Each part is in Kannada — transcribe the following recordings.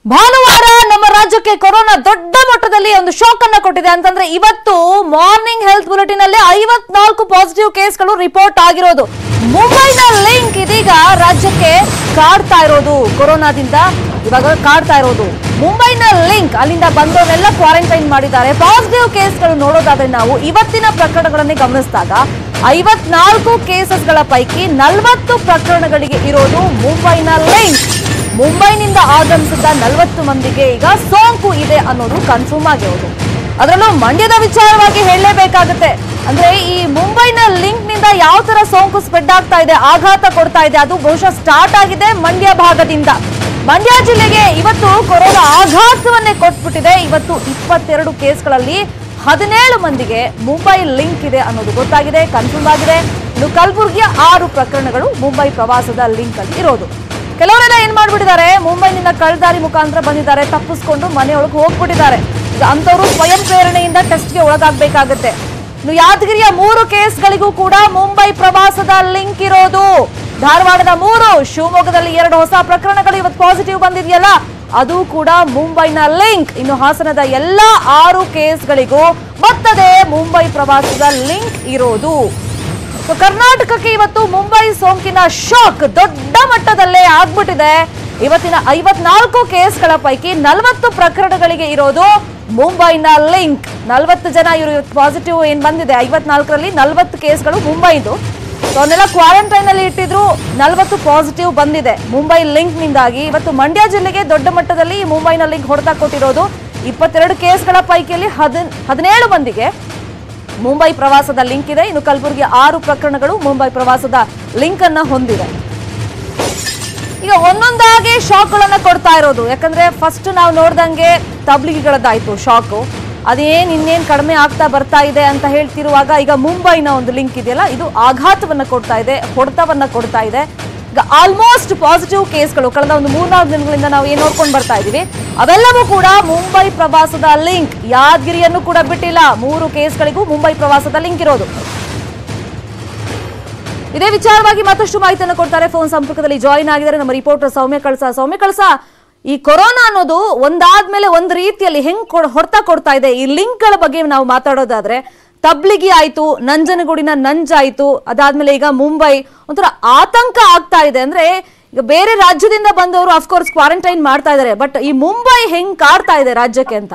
ಭಾನುವಾರ ನಮ್ಮ ರಾಜ್ಯಕ್ಕೆ ಕೊರೋನಾ ದೊಡ್ಡ ಮಟ್ಟದಲ್ಲಿ ಒಂದು ಶಾಕ್ ಅನ್ನ ಕೊಟ್ಟಿದೆ ಅಂತಂದ್ರೆ ಇವತ್ತು ಮಾರ್ನಿಂಗ್ ಹೆಲ್ತ್ ಬುಲೆಟಿನ್ ಅಲ್ಲಿ ಐವತ್ನಾಲ್ಕು ಪಾಸಿಟಿವ್ ಕೇಸ್ಗಳು ರಿಪೋರ್ಟ್ ಆಗಿರೋದು ಮುಂಬೈನ ಲಿಂಕ್ ಇದೀಗ ರಾಜ್ಯಕ್ಕೆ ಕಾಡ್ತಾ ಇರೋದು ಕೊರೋನಾದಿಂದ ಇವಾಗ ಕಾಡ್ತಾ ಇರೋದು ಮುಂಬೈನ ಲಿಂಕ್ ಅಲ್ಲಿಂದ ಬಂದವರೆಲ್ಲ ಕ್ವಾರಂಟೈನ್ ಮಾಡಿದ್ದಾರೆ ಪಾಸಿಟಿವ್ ಕೇಸ್ಗಳು ನೋಡೋದಾದ್ರೆ ನಾವು ಇವತ್ತಿನ ಪ್ರಕರಣಗಳನ್ನೇ ಗಮನಿಸಿದಾಗ ಐವತ್ನಾಲ್ಕು ಕೇಸಸ್ಗಳ ಪೈಕಿ ನಲವತ್ತು ಪ್ರಕರಣಗಳಿಗೆ ಇರೋದು ಮುಂಬೈನ ಲಿಂಕ್ ಮುಂಬೈನಿಂದ ಆಗಮಿಸಿದ ನಲವತ್ತು ಮಂದಿಗೆ ಈಗ ಸೋಂಕು ಇದೆ ಅನ್ನೋದು ಕನ್ಫರ್ಮ್ ಆಗಿರೋದು ಅದರಲ್ಲೂ ಮಂಡ್ಯದ ವಿಚಾರವಾಗಿ ಹೇಳಲೇಬೇಕಾಗುತ್ತೆ ಅಂದ್ರೆ ಈ ಮುಂಬೈನ ಲಿಂಕ್ ನಿಂದ ಯಾವ ತರ ಸೋಂಕು ಸ್ಪ್ರೆಡ್ ಆಗ್ತಾ ಇದೆ ಆಘಾತ ಕೊಡ್ತಾ ಇದೆ ಅದು ಬಹುಶಃ ಸ್ಟಾರ್ಟ್ ಆಗಿದೆ ಮಂಡ್ಯ ಭಾಗದಿಂದ ಮಂಡ್ಯ ಜಿಲ್ಲೆಗೆ ಇವತ್ತು ಕೊರೋನಾ ಆಘಾತವನ್ನೇ ಕೊಟ್ಬಿಟ್ಟಿದೆ ಇವತ್ತು ಇಪ್ಪತ್ತೆರಡು ಕೇಸ್ಗಳಲ್ಲಿ ಹದಿನೇಳು ಮಂದಿಗೆ ಮುಂಬೈ ಲಿಂಕ್ ಇದೆ ಅನ್ನೋದು ಗೊತ್ತಾಗಿದೆ ಕನ್ಫರ್ಮ್ ಆಗಿದೆ ಇನ್ನು ಕಲಬುರಗಿಯ ಆರು ಪ್ರಕರಣಗಳು ಮುಂಬೈ ಪ್ರವಾಸದ ಲಿಂಕ್ ಅಲ್ಲಿ ಇರೋದು ಕೆಲವರೆಲ್ಲ ಏನ್ ಮಾಡ್ಬಿಟ್ಟಿದ್ದಾರೆ ಮುಂಬೈನಿಂದ ಕಳ್ದಾರಿ ಮುಖಾಂತರ ಬಂದಿದ್ದಾರೆ ತಪ್ಪಿಸ್ಕೊಂಡು ಮನೆಯೊಳಗೆ ಹೋಗ್ಬಿಟ್ಟಿದ್ದಾರೆ ಈಗ ಅಂತವರು ಸ್ವಯಂ ಪ್ರೇರಣೆಯಿಂದ ಟೆಸ್ಟ್ಗೆ ಒಳಗಾಗಬೇಕಾಗುತ್ತೆ ಇನ್ನು ಯಾದಗಿರಿಯ ಮೂರು ಕೇಸ್ಗಳಿಗೂ ಕೂಡ ಮುಂಬೈ ಪ್ರವಾಸದ ಲಿಂಕ್ ಇರೋದು ಧಾರವಾಡದ ಮೂರು ಶಿವಮೊಗ್ಗದಲ್ಲಿ ಎರಡು ಹೊಸ ಪ್ರಕರಣಗಳು ಇವತ್ತು ಪಾಸಿಟಿವ್ ಬಂದಿದೆಯಲ್ಲ ಅದು ಕೂಡ ಮುಂಬೈನ ಲಿಂಕ್ ಇನ್ನು ಹಾಸನದ ಎಲ್ಲಾ ಆರು ಕೇಸ್ಗಳಿಗೂ ಮತ್ತದೆ ಮುಂಬೈ ಪ್ರವಾಸದ ಲಿಂಕ್ ಇರೋದು ಸೊ ಕರ್ನಾಟಕಕ್ಕೆ ಇವತ್ತು ಮುಂಬೈ ಸೋಂಕಿನ ಶಾಕ್ ದೊಡ್ಡ ಮಟ್ಟದಲ್ಲೇ ಆಗ್ಬಿಟ್ಟಿದೆ ಇವತ್ತಿನ ಐವತ್ನಾಲ್ಕು ಕೇಸ್ಗಳ ಪೈಕಿ ನಲವತ್ತು ಪ್ರಕರಣಗಳಿಗೆ ಇರೋದು ಮುಂಬೈನ ಲಿಂಕ್ ನಲವತ್ತು ಜನ ಇವರು ಪಾಸಿಟಿವ್ ಏನ್ ಬಂದಿದೆ ಐವತ್ನಾಲ್ಕರಲ್ಲಿ ನಲವತ್ತು ಕೇಸ್ಗಳು ಮುಂಬೈದು ಸೊ ಅವನ್ನೆಲ್ಲ ಕ್ವಾರಂಟೈನ್ ಅಲ್ಲಿ ಇಟ್ಟಿದ್ರು ನಲವತ್ತು ಪಾಸಿಟಿವ್ ಬಂದಿದೆ ಮುಂಬೈ ಲಿಂಕ್ ನಿಂದಾಗಿ ಇವತ್ತು ಮಂಡ್ಯ ಜಿಲ್ಲೆಗೆ ದೊಡ್ಡ ಮಟ್ಟದಲ್ಲಿ ಈ ಮುಂಬೈನ ಲಿಂಕ್ ಹೊಡೆತ ಕೊಟ್ಟಿರೋದು ಇಪ್ಪತ್ತೆರಡು ಕೇಸ್ಗಳ ಪೈಕಿಯಲ್ಲಿ ಹದಿನ್ ಹದಿನೇಳು ಮಂದಿಗೆ ಮುಂಬೈ ಪ್ರವಾಸದ ಲಿಂಕ್ ಇದೆ ಇನ್ನು ಕಲಬುರಗಿ ಆರು ಪ್ರಕರಣಗಳು ಮುಂಬೈ ಪ್ರವಾಸದ ಲಿಂಕ್ ಅನ್ನ ಹೊಂದಿದೆ ಈಗ ಒಂದೊಂದಾಗಿ ಶಾಕ್ಗಳನ್ನ ಕೊಡ್ತಾ ಇರೋದು ಯಾಕಂದ್ರೆ ಫಸ್ಟ್ ನಾವು ನೋಡ್ದಂಗೆ ತಬ್ಲಿಗಿಗಳದ್ದಾಯ್ತು ಶಾಕು ಅದೇನ್ ಇನ್ನೇನ್ ಕಡಿಮೆ ಆಗ್ತಾ ಬರ್ತಾ ಇದೆ ಅಂತ ಹೇಳ್ತಿರುವಾಗ ಈಗ ಮುಂಬೈನ ಒಂದು ಲಿಂಕ್ ಇದೆಯಲ್ಲ ಇದು ಆಘಾತವನ್ನ ಕೊಡ್ತಾ ಇದೆ ಹೊಡೆತವನ್ನ ಕೊಡ್ತಾ ಇದೆ ಈಗ ಆಲ್ಮೋಸ್ಟ್ ಪಾಸಿಟಿವ್ ಕೇಸ್ಗಳು ಕಳೆದ ಒಂದು ಮೂರ್ನಾಲ್ಕು ದಿನಗಳಿಂದ ನಾವು ಏನ್ ನೋಡ್ಕೊಂಡು ಬರ್ತಾ ಇದೀವಿ ಅವೆಲ್ಲವೂ ಕೂಡ ಮುಂಬೈ ಪ್ರವಾಸದ ಲಿಂಕ್ ಯಾದಗಿರಿಯನ್ನು ಕೂಡ ಬಿಟ್ಟಿಲ್ಲ ಮೂರು ಕೇಸ್ಗಳಿಗೂ ಮುಂಬೈ ಪ್ರವಾಸದ ಲಿಂಕ್ ಇರೋದು ಇದೇ ವಿಚಾರವಾಗಿ ಮತ್ತಷ್ಟು ಮಾಹಿತಿಯನ್ನು ಕೊಡ್ತಾರೆ ಫೋನ್ ಸಂಪರ್ಕದಲ್ಲಿ ಜಾಯಿನ್ ಆಗಿದ್ದಾರೆ ನಮ್ಮ ರಿಪೋರ್ಟರ್ ಸೌಮ್ಯ ಕಳಸ ಸೌಮ್ಯ ಕಳಸ ಈ ಕೊರೋನಾ ಅನ್ನೋದು ಒಂದಾದ್ಮೇಲೆ ಒಂದು ರೀತಿಯಲ್ಲಿ ಹೆಂಗ್ ಕೊಡ್- ಹೊಡ್ತ ಕೊಡ್ತಾ ಇದೆ ಈ ಲಿಂಕ್ಗಳ ಬಗ್ಗೆ ನಾವು ಮಾತಾಡೋದಾದ್ರೆ ತಬ್ಲಿಗಿ ಆಯ್ತು ನಂಜನಗೂಡಿನ ನಂಜಾಯ್ತು ಅದಾದ್ಮೇಲೆ ಈಗ ಮುಂಬೈ ಒಂಥರ ಆತಂಕ ಆಗ್ತಾ ಇದೆ ಅಂದ್ರೆ ಈಗ ಬೇರೆ ರಾಜ್ಯದಿಂದ ಬಂದವರು ಅಫ್ಕೋರ್ಸ್ ಕ್ವಾರಂಟೈನ್ ಮಾಡ್ತಾ ಇದ್ದಾರೆ ಬಟ್ ಈ ಮುಂಬೈ ಹೆಂಗ್ ಕಾಡ್ತಾ ಇದೆ ರಾಜ್ಯಕ್ಕೆ ಅಂತ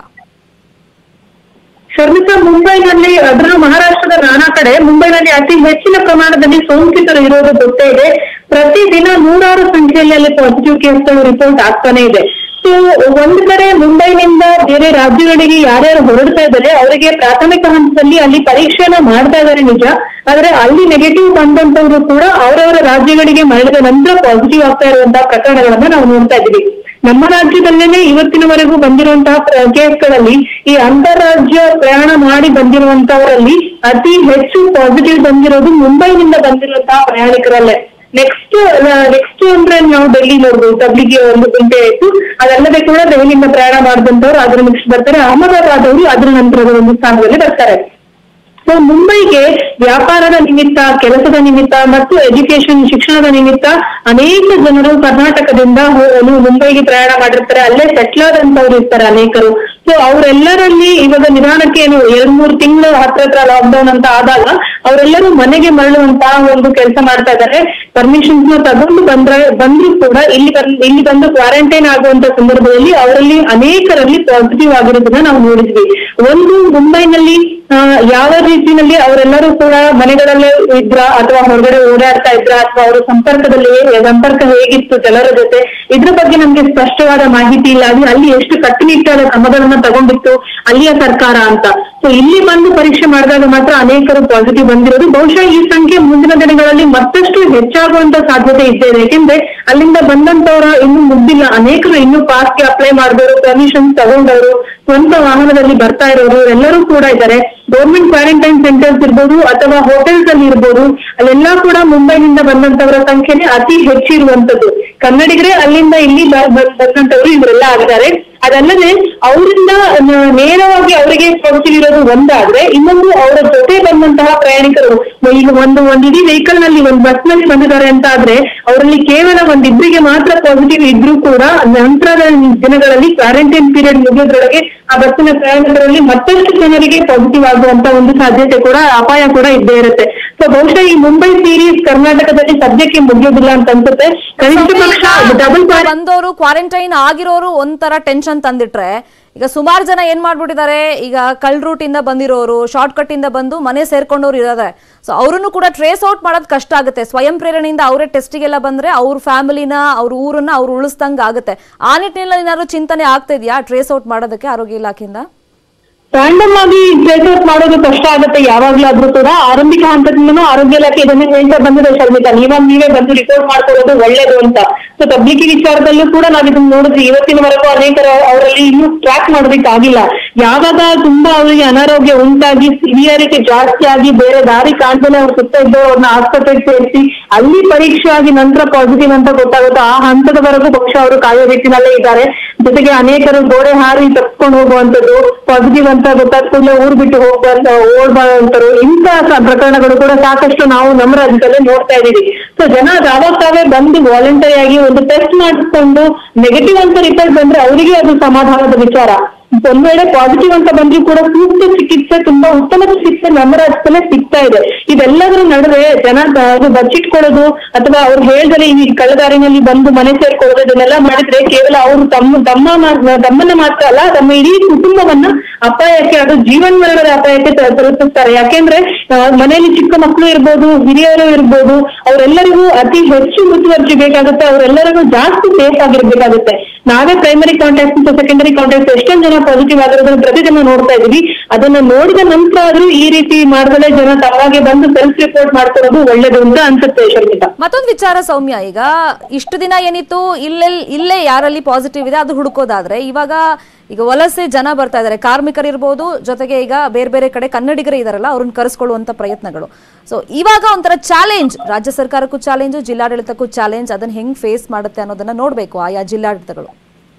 ಶರ್ಮಿತಾ ಮುಂಬೈನಲ್ಲಿ ಅದರಲ್ಲೂ ಮಹಾರಾಷ್ಟ್ರದ ನಾನಾ ಕಡೆ ಮುಂಬೈನಲ್ಲಿ ಅತಿ ಹೆಚ್ಚಿನ ಪ್ರಮಾಣದಲ್ಲಿ ಸೋಂಕಿತರು ಇರೋದು ಗೊತ್ತೇ ಇದೆ ಪ್ರತಿದಿನ ನೂರಾರು ಸಂಖ್ಯೆಯಲ್ಲಿ ಅಲ್ಲಿ ಪಾಸಿಟಿವ್ ಕೇಸ್ಗಳು ರಿಪೋರ್ಟ್ ಆಗ್ತಾನೆ ಇದೆ ಸೊ ಒಂದು ಕಡೆ ಮುಂಬೈನಿಂದ ಬೇರೆ ರಾಜ್ಯಗಳಿಗೆ ಯಾರ್ಯಾರು ಹೊರಡ್ತಾ ಇದ್ದಾರೆ ಅವರಿಗೆ ಪ್ರಾಥಮಿಕ ಹಂತದಲ್ಲಿ ಅಲ್ಲಿ ಪರೀಕ್ಷೆನ ಮಾಡ್ತಾ ಇದ್ದಾರೆ ನಿಜ ಆದ್ರೆ ಅಲ್ಲಿ ನೆಗೆಟಿವ್ ಬಂದಂತವ್ರು ಕೂಡ ಅವರವರ ರಾಜ್ಯಗಳಿಗೆ ಮರಳಿದ ನಂತರ ಪಾಸಿಟಿವ್ ಆಗ್ತಾ ಇರುವಂತಹ ಪ್ರಕರಣಗಳನ್ನ ನಾವು ನೋಡ್ತಾ ಇದ್ದೀವಿ ನಮ್ಮ ರಾಜ್ಯದಲ್ಲೇನೆ ಇವತ್ತಿನವರೆಗೂ ಬಂದಿರುವಂತಹ ಪ್ರ- ಕೇಸ್ಗಳಲ್ಲಿ ಈ ಅಂತಾರಾಜ್ಯ ಪ್ರಯಾಣ ಮಾಡಿ ಬಂದಿರುವಂತವರಲ್ಲಿ ಅತಿ ಹೆಚ್ಚು ಪಾಸಿಟಿವ್ ಬಂದಿರೋದು ಮುಂಬೈನಿಂದ ಬಂದಿರುವಂತಹ ಪ್ರಯಾಣಿಕರಲ್ಲೇ ನೆಕ್ಸ್ಟ್ ನೆಕ್ಸ್ಟ್ ಅಂದ್ರೆ ನಾವು ಡೆಲ್ಲಿ ನೋಡ್ಬೋದು ತಬ್ಲಿಗೆ ಒಂದು ಗಂಟೆ ಆಯ್ತು ಅದಲ್ಲದೆ ಕೂಡ ದೆಹಲಿಯಿಂದ ಪ್ರಯಾಣ ಮಾಡಿದಂತವ್ರು ಅದ್ರ ನೆಕ್ಸ್ಟ್ ಬರ್ತಾರೆ ಅಹಮದಾಬಾದ್ ಅವರು ಅದ್ರ ನಂತರದ ಒಂದು ಸ್ಥಾನದಲ್ಲಿ ಬರ್ತಾರೆ ಸೊ ಮುಂಬೈಗೆ ವ್ಯಾಪಾರದ ನಿಮಿತ್ತ ಕೆಲಸದ ನಿಮಿತ್ತ ಮತ್ತು ಎಜುಕೇಶನ್ ಶಿಕ್ಷಣದ ನಿಮಿತ್ತ ಅನೇಕ ಜನರು ಕರ್ನಾಟಕದಿಂದ ಹೋಗಲು ಮುಂಬೈಗೆ ಪ್ರಯಾಣ ಮಾಡಿರ್ತಾರೆ ಅಲ್ಲೇ ಸೆಟ್ಲ್ ಆದಂತವ್ರು ಇರ್ತಾರೆ ಅನೇಕರು ಸೊ ಅವರೆಲ್ಲರಲ್ಲಿ ಇವಾಗ ನಿಧಾನಕ್ಕೆ ಏನು ಎರಡ್ ಮೂರು ತಿಂಗಳು ಹತ್ರ ಹತ್ರ ಲಾಕ್ಡೌನ್ ಅಂತ ಆದಾಗ ಅವರೆಲ್ಲರೂ ಮನೆಗೆ ಮರಳುವಂತಹ ಒಂದು ಕೆಲಸ ಮಾಡ್ತಾ ಇದ್ದಾರೆ ಪರ್ಮಿಷನ್ಸ್ ನ ತಗೊಂಡು ಬಂದ್ರೆ ಬಂದ್ರು ಕೂಡ ಇಲ್ಲಿ ಬಂದ್ ಇಲ್ಲಿ ಬಂದು ಕ್ವಾರಂಟೈನ್ ಆಗುವಂತ ಸಂದರ್ಭದಲ್ಲಿ ಅವರಲ್ಲಿ ಅನೇಕರಲ್ಲಿ ಪಾಸಿಟಿವ್ ಆಗಿರೋದನ್ನ ನಾವು ನೋಡಿದ್ವಿ ಒಂದು ಮುಂಬೈನಲ್ಲಿ ಆ, ಯಾವ ರೀತಿಯಲ್ಲಿ ಅವರೆಲ್ಲರೂ ಕೂಡ ಮನೆಗಳಲ್ಲೇ ಇದ್ರ ಅಥವಾ ಹೊರಗಡೆ ಓಡಾಡ್ತಾ ಇದ್ರ ಅಥವಾ ಅವರ ಸಂಪರ್ಕದಲ್ಲಿ ಹೇ- ಸಂಪರ್ಕ ಹೇಗಿತ್ತು ಜನರ ಜೊತೆ ಇದ್ರ ಬಗ್ಗೆ ನಮ್ಗೆ ಸ್ಪಷ್ಟವಾದ ಮಾಹಿತಿ ಇಲ್ಲ ಅದು ಅಲ್ಲಿ ಎಷ್ಟು ಕಟ್ಟುನಿಟ್ಟಾದ ಕ್ರಮಗಳನ್ನ ತಗೊಂಡಿತ್ತು ಅಲ್ಲಿಯ ಸರ್ಕಾರ ಅಂತ ಸೊ ಇಲ್ಲಿ ಬಂದು ಪರೀಕ್ಷೆ ಮಾಡಿದಾಗ ಮಾತ್ರ ಅನೇಕರು ಪಾಸಿಟಿವ್ ಬಂದಿರೋದು ಬಹುಶಃ ಈ ಸಂಖ್ಯೆ ಮುಂದಿನ ದಿನಗಳಲ್ಲಿ ಮತ್ತಷ್ಟು ಹೆಚ್ಚಾಗುವಂತ ಸಾಧ್ಯತೆ ಇದ್ದೇ ಇದೆ ಯಾಕೆಂದ್ರೆ ಅಲ್ಲಿಂದ ಬಂದಂತವರ ಇನ್ನು ಮುಗ್ದಿಲ್ಲ ಅನೇಕರು ಇನ್ನು ಪಾಸ್ಗೆ ಅಪ್ಲೈ ಮಾಡಿದವರು ಪರ್ಮಿಷನ್ ತಗೊಂಡವರು ಸ್ವಂತ ವಾಹನದಲ್ಲಿ ಬರ್ತಾ ಇರೋರು ಎಲ್ಲರೂ ಕೂಡ ಇದ್ದಾರೆ ಗೌರ್ಮೆಂಟ್ ಕ್ವಾರಂಟೈನ್ ಸೆಂಟರ್ಸ್ ಇರ್ಬೋದು ಅಥವಾ ಹೋಟೆಲ್ಸ್ ಅಲ್ಲಿ ಇರ್ಬೋದು ಅಲ್ಲೆಲ್ಲಾ ಕೂಡ ಮುಂಬೈನಿಂದ ಬಂದಂತವರ ಸಂಖ್ಯೆನೆ ಅತಿ ಹೆಚ್ಚಿರುವಂತದ್ದು ಕನ್ನಡಿಗರೇ ಅಲ್ಲಿಂದ ಇಲ್ಲಿ ಬ- ಬ- ಬಂದಂತವರು ಇವರೆಲ್ಲ ಆಗಿದ್ದಾರೆ ಅದಲ್ಲದೆ ಅವರಿಂದ ನೇರವಾಗಿ ಅವರಿಗೆ ಪಾಸಿಟಿವ್ ಆಗಿರೋದು ಒಂದಾದ್ರೆ ಇನ್ನೊಂದು ಅವರ ಜೊತೆ ಬಂದಂತಹ ಪ್ರಯಾಣಿಕರು ಈಗ ಒಂದು ಒಂದ್ ಇಡೀ ವೆಹಿಕಲ್ ನಲ್ಲಿ ಒಂದು ಬಸ್ ನಲ್ಲಿ ಬಂದಿದ್ದಾರೆ ಅಂತ ಆದ್ರೆ ಅವರಲ್ಲಿ ಕೇವಲ ಒಂದಿಬ್ಬರಿಗೆ ಮಾತ್ರ ಪಾಸಿಟಿವ್ ಇದ್ರೂ ಕೂಡ ನಂತರದ ದಿನಗಳಲ್ಲಿ ಕ್ವಾರಂಟೈನ್ ಪೀರಿಯಡ್ ಮುಗಿಯೋದ್ರೊಳಗೆ ಆ ಬಸ್ಸಿನ ಪ್ರಯಾಣಿಕರಲ್ಲಿ ಮತ್ತಷ್ಟು ಜನರಿಗೆ ಪಾಸಿಟಿವ್ ಆಗುವಂತ ಒಂದು ಸಾಧ್ಯತೆ ಕೂಡ ಅಪಾಯ ಕೂಡ ಇದ್ದೇ ಇರುತ್ತೆ ಸೊ ಬಹುಶಃ ಈ ಮುಂಬೈ ಸೀರೀಸ್ ಕರ್ನಾಟಕದಲ್ಲಿ ಸದ್ಯಕ್ಕೆ ಮುಗಿಯೋದಿಲ್ಲ ಅಂತ ಅನ್ಸುತ್ತೆ ಕನಿಷ್ಠ ಪಕ್ಷ ಡಬಲ್ ಬಂದವರು ಕ್ವಾರಂಟೈನ್ ಆಗಿರೋರು ಒಂಥರ ಟೆನ್ಷನ್ ತಂದಿಟ್ರೆ ಈಗ ಸುಮಾರು ಜನ ಏನ್ ಮಾಡ್ಬಿಟ್ಟಿದ್ದಾರೆ ಈಗ ಕಳ್ ರೂಟ್ ಇಂದ ಬಂದಿರೋರು ಶಾರ್ಟ್ ಕಟ್ ಇಂದ ಬಂದು ಮನೆ ಸೇರ್ಕೊಂಡವ್ರು ಇರೋದ್ರೆ ಸೊ ಅವ್ರನ್ನು ಕೂಡ ಟ್ರೇಸ್ ಔಟ್ ಮಾಡೋದು ಕಷ್ಟ ಆಗುತ್ತೆ ಸ್ವಯಂ ಪ್ರೇರಣೆಯಿಂದ ಅವರೇ ಟೆಸ್ಟಿಗೆಲ್ಲ ಬಂದ್ರೆ ಅವ್ರ ಫ್ಯಾಮಿಲಿನ ಅವ್ರ ಊರನ್ನ ಅವ್ರು ಉಳಿಸ್ದಂಗ ಆಗುತ್ತೆ ಆ ನಿಟ್ಟಿನಲ್ಲಿ ಏನಾದ್ರು ಚಿಂತನೆ ಆಗ್ತಾ ಇದೆಯಾ ಟ್ರೇಸ್ ಔಟ್ ಮಾಡೋದಕ್ಕೆ ಆರೋಗ್ಯ ಇಲಾಖೆಯಿಂದ ರ್ಯಾಂಡಮ್ ಆಗಿ ಟ್ರೇಸ್ ಔಟ್ ಮಾಡೋದು ಕಷ್ಟ ಆಗುತ್ತೆ ಯಾವಾಗ್ಲಾದ್ರೂ ಕೂಡ ಆರಂಭಿಕ ಹಂತದಿಂದನೂ ಆರೋಗ್ಯ ಇಲಾಖೆ ಇದನ್ನ ಹೇಳ್ತಾ ಬಂದಿದೆ ಶರ್ಮಿತಾ ನೀವಾಗ ನೀವೇ ಬಂದು ರಿಪೋರ್ಟ್ ಮಾಡ್ಕೊಳ್ಳೋದು ಒಳ್ಳೇದು ಅಂತ ಸೊ ತಬ್ಲಿಕಿ ವಿಚಾರದಲ್ಲೂ ಕೂಡ ನಾವ್ ಇದನ್ನ ನೋಡಿದ್ವಿ ಇವತ್ತಿನವರೆಗೂ ಅನೇಕರ ಅವರಲ್ಲಿ ಇನ್ನೂ ಟ್ರ್ಯಾಕ್ ಮಾಡೋದಕ್ಕಾಗಿಲ್ಲ ಯಾವಾಗ ತುಂಬಾ ಅವರಿಗೆ ಅನಾರೋಗ್ಯ ಉಂಟಾಗಿ ಸಿವಿಯಾರಿಟಿ ಜಾಸ್ತಿ ಆಗಿ ಬೇರೆ ದಾರಿ ಕಾಣ್ದೇನೆ ಅವ್ರು ಸುತ್ತ ಇದ್ದವ್ರು ಅವ್ರನ್ನ ಆಸ್ಪತ್ರೆಗೆ ಸೇರಿಸಿ ಅಲ್ಲಿ ಪರೀಕ್ಷೆ ಆಗಿ ನಂತರ ಪಾಸಿಟಿವ್ ಅಂತ ಗೊತ್ತಾಗುತ್ತೆ ಆ ಹಂತದವರೆಗೂ ಬಹುಶಃ ಅವರು ಕಾಯೋ ರೀತಿನಲ್ಲೇ ಇದ್ದಾರೆ ಜೊತೆಗೆ ಅನೇಕರು ಗೋಡೆ ಹಾರಿ ತಪ್ಪಿಕೊಂಡು ಹೋಗುವಂತದ್ದು ಪಾಸಿಟಿವ್ ಅಂತ ಗೊತ್ತಾದ ಕೂಡಲೇ ಊರ್ ಬಿಟ್ಟು ಹೋಗುವಂತ ಓಡ್ಬಾರಂತರು ಇಂಥ ಸ- ಪ್ರಕರಣಗಳು ಕೂಡ ಸಾಕಷ್ಟು ನಾವು ನಮ್ಮ ರಾಜ್ಯದಲ್ಲೇ ನೋಡ್ತಾ ಇದೀವಿ ಸೊ ಜನ ತಾವಾಗ ತಾವೇ ಬಂದು ವಾಲಂಟರಿ ಆಗಿ ಒಂದು ಟೆಸ್ಟ್ ಮಾಡಿಸ್ಕೊಂಡು ನೆಗೆಟಿವ್ ಅಂತ ರಿಪೋರ್ಟ್ ಬಂದ್ರೆ ಅವರಿಗೆ ಅದು ಸಮಾಧಾನದ ವಿಚಾರ ಒಂದ್ ವೇಳೆ ಪಾಸಿಟಿವ್ ಅಂತ ಬಂದ್ರೂ ಕೂಡ ಸೂಕ್ತ ಚಿಕಿತ್ಸೆ ತುಂಬಾ ಉತ್ತಮ ಚಿಕಿತ್ಸೆ ನಮ್ಮ ರಾಜ್ಯದಲ್ಲೇ ಸಿಗ್ತಾ ಇದೆ ಇದೆಲ್ಲದರ ನಡುವೆ ಜನ ತ- ಅದು ಬಚ್ಚಿಟ್ಕೊಳ್ಳೋದು ಅಥವಾ ಅವ್ರು ಹೇಳ್ದರೆ ಈ ಕಳ್ಳದಾರಿನಲ್ಲಿ ಬಂದು ಮನೆ ಸೇರ್ಕೊಳ್ಳೋದು ಇದನ್ನೆಲ್ಲ ಮಾಡಿದ್ರೆ ಕೇವಲ ಅವರು ತಮ್ಮ ತಮ್ಮ ಮಾ- ತಮ್ಮನ್ನ ಮಾತ್ರ ಅಲ್ಲ ತಮ್ಮ ಇಡೀ ಕುಟುಂಬವನ್ನ ಅಪಾಯಕ್ಕೆ ಅದು ಜೀವನ್ಮರಣದ ಅಪಾಯಕ್ಕೆ ತ- ತಲುಪಿಸ್ತಾರೆ ಯಾಕೆಂದ್ರೆ ಆ, ಮನೆಯಲ್ಲಿ ಚಿಕ್ಕ ಮಕ್ಕಳು ಇರ್ಬೋದು ಹಿರಿಯರು ಇರ್ಬೋದು ಅವರೆಲ್ಲರಿಗೂ ಅತಿ ಹೆಚ್ಚು ಮುತುವರ್ಜಿ ಬೇಕಾಗುತ್ತೆ ಅವರೆಲ್ಲರಿಗೂ ಜಾಸ್ತಿ ಸೇಫ್ ಆಗಿರ್ಬೇಕಾಗುತ್ತೆ ನಾವೇ ಪ್ರೈಮರಿ ಕಾಂಟ್ಯಾಕ್ಟ್ ಮತ್ತು ಸೆಕೆಂಡರಿ ಕಾಂಟ್ಯಾಕ್ಟ್ ಎಷ್ಟೊಂದು ಜನ ಪಾಸಿಟಿವ್ ಆಗಿರೋದನ್ನ ಪ್ರತಿದಿನ ನೋಡ್ತಾ ಇದೀವಿ ಅದನ್ನ ನೋಡಿದ ನಂತರ ಆದ್ರೂ ಈ ರೀತಿ ಮಾಡ್ದಲೇ ಜನ ತಮ್ಮಾಗೆ ಬಂದು ಸೆಲ್ಫ್ ರಿಪೋರ್ಟ್ ಮಾಡ್ಕೊಳ್ಳೋದು ಒಳ್ಳೇದು ಅಂತ ಅನ್ಸುತ್ತೆ ಶರ್ಮಿತಾ ಮತ್ತೊಂದು ವಿಚಾರ ಸೌಮ್ಯ ಈಗ ಇಷ್ಟು ದಿನ ಏನಿತ್ತು ಇಲ್ಲೇ ಇಲ್ಲೇ ಯಾರಲ್ಲಿ ಪಾಸಿಟಿವ್ ಇದೆ ಅದು ಹುಡುಕೋದಾದ್ರೆ ಇವಾಗ ಈಗ ವಲಸೆ ಜನ ಬರ್ತಾ ಇದ್ದಾರೆ ಕಾರ್ಮಿಕರಿರ್ಬೋದು ಜೊತೆಗೆ ಈಗ ಬೇರೆ ಬೇರೆ ಕಡೆ ಕನ್ನಡಿಗರೇ ಇದಾರಲ್ಲ ಅವ್ರನ್ನ ಕರೆಸ್ಕೊಳ್ಳುವಂತ ಪ್ರಯತ್ನಗಳು ಸೊ ಇವಾಗ ಒಂಥರ ಚಾಲೆಂಜ್ ರಾಜ್ಯ ಸರ್ಕಾರಕ್ಕೂ ಚಾಲೆಂಜ್ ಜಿಲ್ಲಾಡಳಿತಕ್ಕೂ ಚಾಲೆಂಜ್ ಅದನ್ನ ಹೆಂಗ್ ಫೇಸ್ ಮಾಡುತ್ತೆ ಅನ್ನೋದನ್ನ ನೋಡ್ಬೇಕು ಆಯಾ ಜಿಲ್ಲಾಡಳಿತಗಳು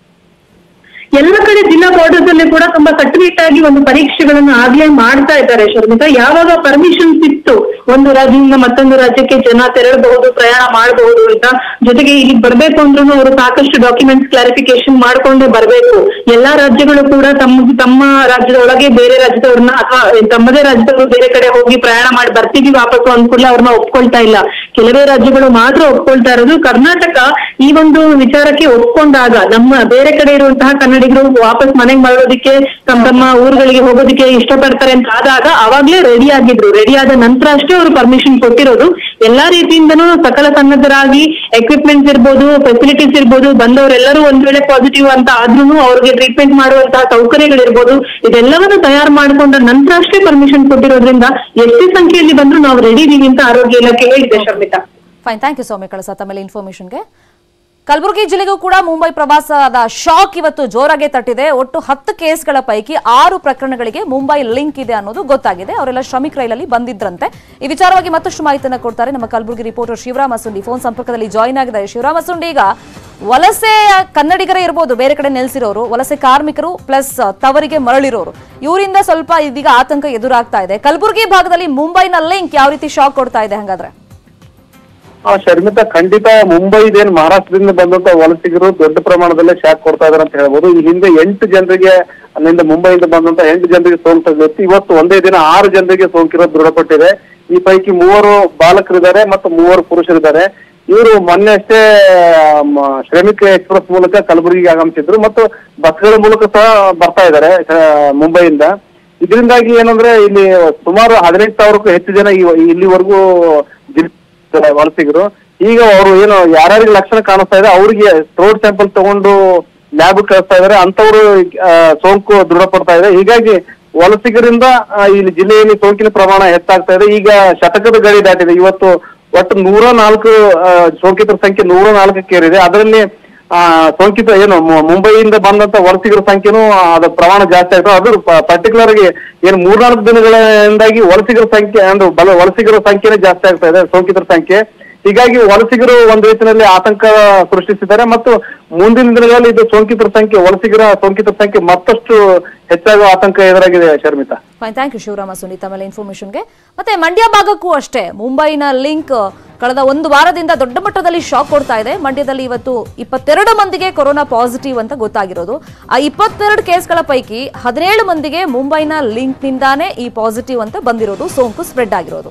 ಎಲ್ಲ ಕಡೆ ಜಿಲ್ಲಾ ಬಾರ್ಡರ್ಸ್ ಅಲ್ಲಿ ಕೂಡ ತುಂಬಾ ಕಟ್ಟುನಿಟ್ಟಾಗಿ ಒಂದು ಪರೀಕ್ಷೆಗಳನ್ನು ಆಗ್ಲೇ ಮಾಡ್ತಾ ಇದ್ದಾರೆ ಶರ್ಮಿತಾ ಯಾವಾಗ ಪರ್ಮಿಷನ್ಸ್ ಇತ್ತು ಒಂದು ರಾಜ್ಯದಿಂದ ಮತ್ತೊಂದು ರಾಜ್ಯಕ್ಕೆ ಜನ ತೆರಳಬಹುದು ಪ್ರಯಾಣ ಮಾಡಬಹುದು ಅಂತ ಜೊತೆಗೆ ಇಲ್ಲಿ ಬರ್ಬೇಕು ಅಂದ್ರೂ ಅವರು ಸಾಕಷ್ಟು ಡಾಕ್ಯುಮೆಂಟ್ಸ್ ಕ್ಲಾರಿಫಿಕೇಶನ್ ಮಾಡ್ಕೊಂಡೇ ಬರ್ಬೇಕು ಎಲ್ಲಾ ರಾಜ್ಯಗಳು ಕೂಡ ತಮ್ಮ ತಮ್ಮ ರಾಜ್ಯದ ಒಳಗೆ ಬೇರೆ ರಾಜ್ಯದವ್ರನ್ನ ಅಥವಾ ತಮ್ಮದೇ ರಾಜ್ಯದವರು ಬೇರೆ ಕಡೆ ಹೋಗಿ ಪ್ರಯಾಣ ಮಾಡಿ ಬರ್ತೀವಿ ವಾಪಸ್ಸು ಅಂದ್ಕೂಡಲೇ ಅವ್ರನ್ನ ಒಪ್ಕೊಳ್ತಾ ಇಲ್ಲ ಕೆಲವೇ ರಾಜ್ಯಗಳು ಮಾತ್ರ ಒಪ್ಕೊಳ್ತಾ ಇರೋದು ಕರ್ನಾಟಕ ಈ ಒಂದು ವಿಚಾರಕ್ಕೆ ಒಪ್ಕೊಂಡಾಗ ನಮ್ಮ ಬೇರೆ ಕಡೆ ಇರುವಂತಹ ಕನ್ನಡಿಗರು ವಾಪಸ್ ಮನೆಗೆ ಮರಳೋದಿಕ್ಕೆ ತಮ್ಮ ತಮ್ಮ ಊರುಗಳಿಗೆ ಹೋಗೋದಿಕ್ಕೆ ಇಷ್ಟಪಡ್ತಾರೆ ಅಂತ ಆದಾಗ ಅವಾಗ್ಲೇ ರೆಡಿ ಆಗಿದ್ರು ರೆಡಿ ಆದ ನಂತರ ಅಷ್ಟೇ ಅವರು ಪರ್ಮಿಷನ್ ಕೊಟ್ಟಿರೋದು ಎಲ್ಲಾ ರೀತಿಯಿಂದನೂ ಸಕಲ ಸನ್ನದ್ಧರಾಗಿ ಎಕ್ವಿಪ್ಮೆಂಟ್ಸ್ ಇರ್ಬೋದು ಫೆಸಿಲಿಟೀಸ್ ಇರ್ಬೋದು ಬಂದವರೆಲ್ಲರೂ ಒಂದ್ ವೇಳೆ ಪಾಸಿಟಿವ್ ಅಂತ ಆದ್ರೂ ಅವ್ರಿಗೆ ಟ್ರೀಟ್ಮೆಂಟ್ ಮಾಡುವಂತಹ ಸೌಕರ್ಯಗಳಿರ್ಬೋದು ಇದೆಲ್ಲವನ್ನು ತಯಾರು ಮಾಡಿಕೊಂಡ ನಂತರ ಅಷ್ಟೇ ಪರ್ಮಿಷನ್ ಕೊಟ್ಟಿರೋದ್ರಿಂದ ಎಷ್ಟೇ ಸಂಖ್ಯೆಯಲ್ಲಿ ಬಂದ್ರು ನಾವು ರೆಡಿ ಇದೀವಿ ಅಂತ ಆರೋಗ್ಯ ಇಲಾಖೆ ಹೇಳಿದೆ Sharmita fine thank you Soumya Kalasa ತಮ್ಮೆಲ್ಲ ಇನ್ಫಾರ್ಮೇಶನ್ಗೆ ಕಲಬುರಗಿ ಜಿಲ್ಲೆಗೂ ಕೂಡ ಮುಂಬೈ ಪ್ರವಾಸದ ಶಾಕ್ ಇವತ್ತು ಜೋರಾಗೆ ತಟ್ಟಿದೆ ಒಟ್ಟು ಹತ್ತು ಕೇಸ್ಗಳ ಪೈಕಿ ಆರು ಪ್ರಕರಣಗಳಿಗೆ ಮುಂಬೈ ಲಿಂಕ್ ಇದೆ ಅನ್ನೋದು ಗೊತ್ತಾಗಿದೆ ಅವರೆಲ್ಲ ಶ್ರಮಿಕ್ ರೈಲಲ್ಲಿ ಬಂದಿದ್ರಂತೆ ಈ ವಿಚಾರವಾಗಿ ಮತ್ತಷ್ಟು ಮಾಹಿತಿಯನ್ನು ಕೊಡ್ತಾರೆ ನಮ್ಮ ಕಲಬುರಗಿ ರಿಪೋರ್ಟರ್ ಶಿವರಾಮ್ ಅಸುಂಡಿ ಫೋನ್ ಸಂಪರ್ಕದಲ್ಲಿ ಜಾಯಿನ್ ಆಗಿದ್ದಾರೆ ಶಿವರಾಮ್ ಅಸುಂಡಿ ಈಗ ವಲಸೆ ಕನ್ನಡಿಗರೇ ಇರ್ಬೋದು ಬೇರೆ ಕಡೆ ನೆಲೆಸಿರೋರು ವಲಸೆ ಕಾರ್ಮಿಕರು ಪ್ಲಸ್ ತವರಿಗೆ ಮರಳಿರೋರು ಇವರಿಂದ ಸ್ವಲ್ಪ ಇದೀಗ ಆತಂಕ ಎದುರಾಗ್ತಾ ಇದೆ ಕಲಬುರಗಿ ಭಾಗದಲ್ಲಿ ಮುಂಬೈನ ಲಿಂಕ್ ಯಾವ ರೀತಿ ಶಾಕ್ ಕೊಡ್ತಾ ಇದೆ ಹಾಗಾದ್ರೆ ಆ ಶರ್ಮಿತಾ ಖಂಡಿತ ಮುಂಬೈದೇನ್ ಮಹಾರಾಷ್ಟ್ರದಿಂದ ಬಂದಂತ ವಲಸಿಗರು ದೊಡ್ಡ ಪ್ರಮಾಣದಲ್ಲಿ ಶಾಕ್ ಕೊಡ್ತಾ ಇದಾರೆ ಅಂತ ಹೇಳ್ಬೋದು ಈ ಹಿಂದೆ ಎಂಟು ಜನರಿಗೆ ಅಲ್ಲಿಂದ ಮುಂಬೈಯಿಂದ ಬಂದಂತ ಎಂಟು ಜನರಿಗೆ ಸೋಂಕು ತಗುಲಿತ್ತು ಇವತ್ತು ಒಂದೇ ದಿನ ಆರು ಜನರಿಗೆ ಸೋಂಕಿರೋದು ದೃಢಪಟ್ಟಿದೆ ಈ ಪೈಕಿ ಮೂವರು ಬಾಲಕರಿದ್ದಾರೆ ಮತ್ತು ಮೂವರು ಪುರುಷರಿದ್ದಾರೆ ಇವರು ಮೊನ್ನೆ ಅಷ್ಟೇ ಮ, ಶ್ರಮಿಕ್ ಎಕ್ಸ್ಪ್ರೆಸ್ ಮೂಲಕ ಕಲಬುರಗಿಗೆ ಆಗಮಿಸಿದ್ರು ಮತ್ತು ಬಸ್ಗಳ ಮೂಲಕ ಸಹ ಬರ್ತಾ ಇದ್ದಾರೆ ಆ, ಮುಂಬೈಯಿಂದ ಇದರಿಂದಾಗಿ ಏನಂದ್ರೆ ಇಲ್ಲಿ ಸುಮಾರು ಹದಿನೆಂಟು ಸಾವಿರಕ್ಕೂ ಹೆಚ್ಚು ಜನ ಈ- ಇಲ್ಲಿವರೆಗೂ ಜಿಲ್ಲೆ ವಲಸಿಗರು ಈಗ ಅವರು ಏನು ಯಾರ್ಯಾರಿಗೆ ಲಕ್ಷಣ ಕಾಣಿಸ್ತಾ ಇದೆ ಅವರಿಗೆ ಥ್ರೋಟ್ ಸ್ಯಾಂಪಲ್ ತಗೊಂಡು ಲ್ಯಾಬ್ ಕಳಿಸ್ತಾ ಇದಾರೆ ಅಂತವರು ಸೋಂಕು ದೃಢಪಡ್ತಾ ಇದೆ ಹೀಗಾಗಿ ವಲಸಿಗರಿಂದ ಆ, ಇಲ್ಲಿ ಜಿಲ್ಲೆಯಲ್ಲಿ ಸೋಂಕಿನ ಪ್ರಮಾಣ ಹೆಚ್ಚಾಗ್ತಾ ಇದೆ ಈಗ ಶತಕದ ಗಡಿ ದಾಟಿದೆ ಇವತ್ತು ಒಟ್ಟು ನೂರ ನಾಲ್ಕು ಆ, ಸೋಂಕಿತರ ಸಂಖ್ಯೆ ನೂರ ನಾಲ್ಕಕ್ಕೇರಿದೆ ಅದರಲ್ಲಿ ಆ ಸೋಂಕಿತ ಏನು ಮು- ಮುಂಬೈಯಿಂದ ಬಂದಂತ ವಲಸಿಗರ ಸಂಖ್ಯೆನೂ ಅದ್ರ ಪ್ರಮಾಣ ಜಾಸ್ತಿ ಆಯ್ತು ಅದು ಪರ್ಟಿಕ್ಯುಲರ್ ಆಗಿ ಏನು ಮೂರ್ನಾಲ್ಕು ದಿನಗಳಿಂದಾಗಿ ವಲಸಿಗರ ಸಂಖ್ಯೆ ಅಂದ್ರೆ ಬಲ ವಲಸಿಗರ ಸಂಖ್ಯೆನೇ ಜಾಸ್ತಿ ಆಗ್ತಾ ಇದೆ ಸೋಂಕಿತರ ಸಂಖ್ಯೆ ಹೀಗಾಗಿ ವಲಸಿಗರು ಒಂದು ರೀತಿಯಲ್ಲಿ ಆತಂಕ ಸೃಷ್ಟಿಸಿದ್ದಾರೆ ಮತ್ತು ಮುಂದಿನ ದಿನಗಳಲ್ಲಿ ಇದು ಸೋಂಕಿತರ ಸಂಖ್ಯೆ ವಲಸಿಗರ ಸೋಂಕಿತರ ಸಂಖ್ಯೆ ಮತ್ತಷ್ಟು ಹೆಚ್ಚಾಗುವ ಆತಂಕ ಎದುರಾಗಿದೆ Sharmita fine thank you Shivarama Suneeth ಆಮೇಲೆ ಇನ್ಫಾರ್ಮೇಶನ್ಗೆ ಮತ್ತೆ ಮಂಡ್ಯ ಭಾಗಕ್ಕೂ ಅಷ್ಟೇ ಮುಂಬೈನ ಲಿಂಕ್ ಕಳೆದ ಒಂದು ವಾರದಿಂದ ದೊಡ್ಡ ಮಟ್ಟದಲ್ಲಿ ಶಾಕ್ ಕೊಡ್ತಾ ಇದೆ ಮಂಡ್ಯದಲ್ಲಿ ಇವತ್ತು ಇಪ್ಪತ್ತೆರಡು ಮಂದಿಗೆ ಕೊರೋನಾ ಪಾಸಿಟಿವ್ ಅಂತ ಗೊತ್ತಾಗಿರೋದು ಆ ಇಪ್ಪತ್ತೆರಡು ಕೇಸ್ಗಳ ಪೈಕಿ ಹದಿನೇಳು ಮಂದಿಗೆ ಮುಂಬೈನ ಲಿಂಕ್ ನಿಂದಾನೇ ಈ ಪಾಸಿಟಿವ್ ಅಂತ ಬಂದಿರೋದು ಸೋಂಕು ಸ್ಪ್ರೆಡ್ ಆಗಿರೋದು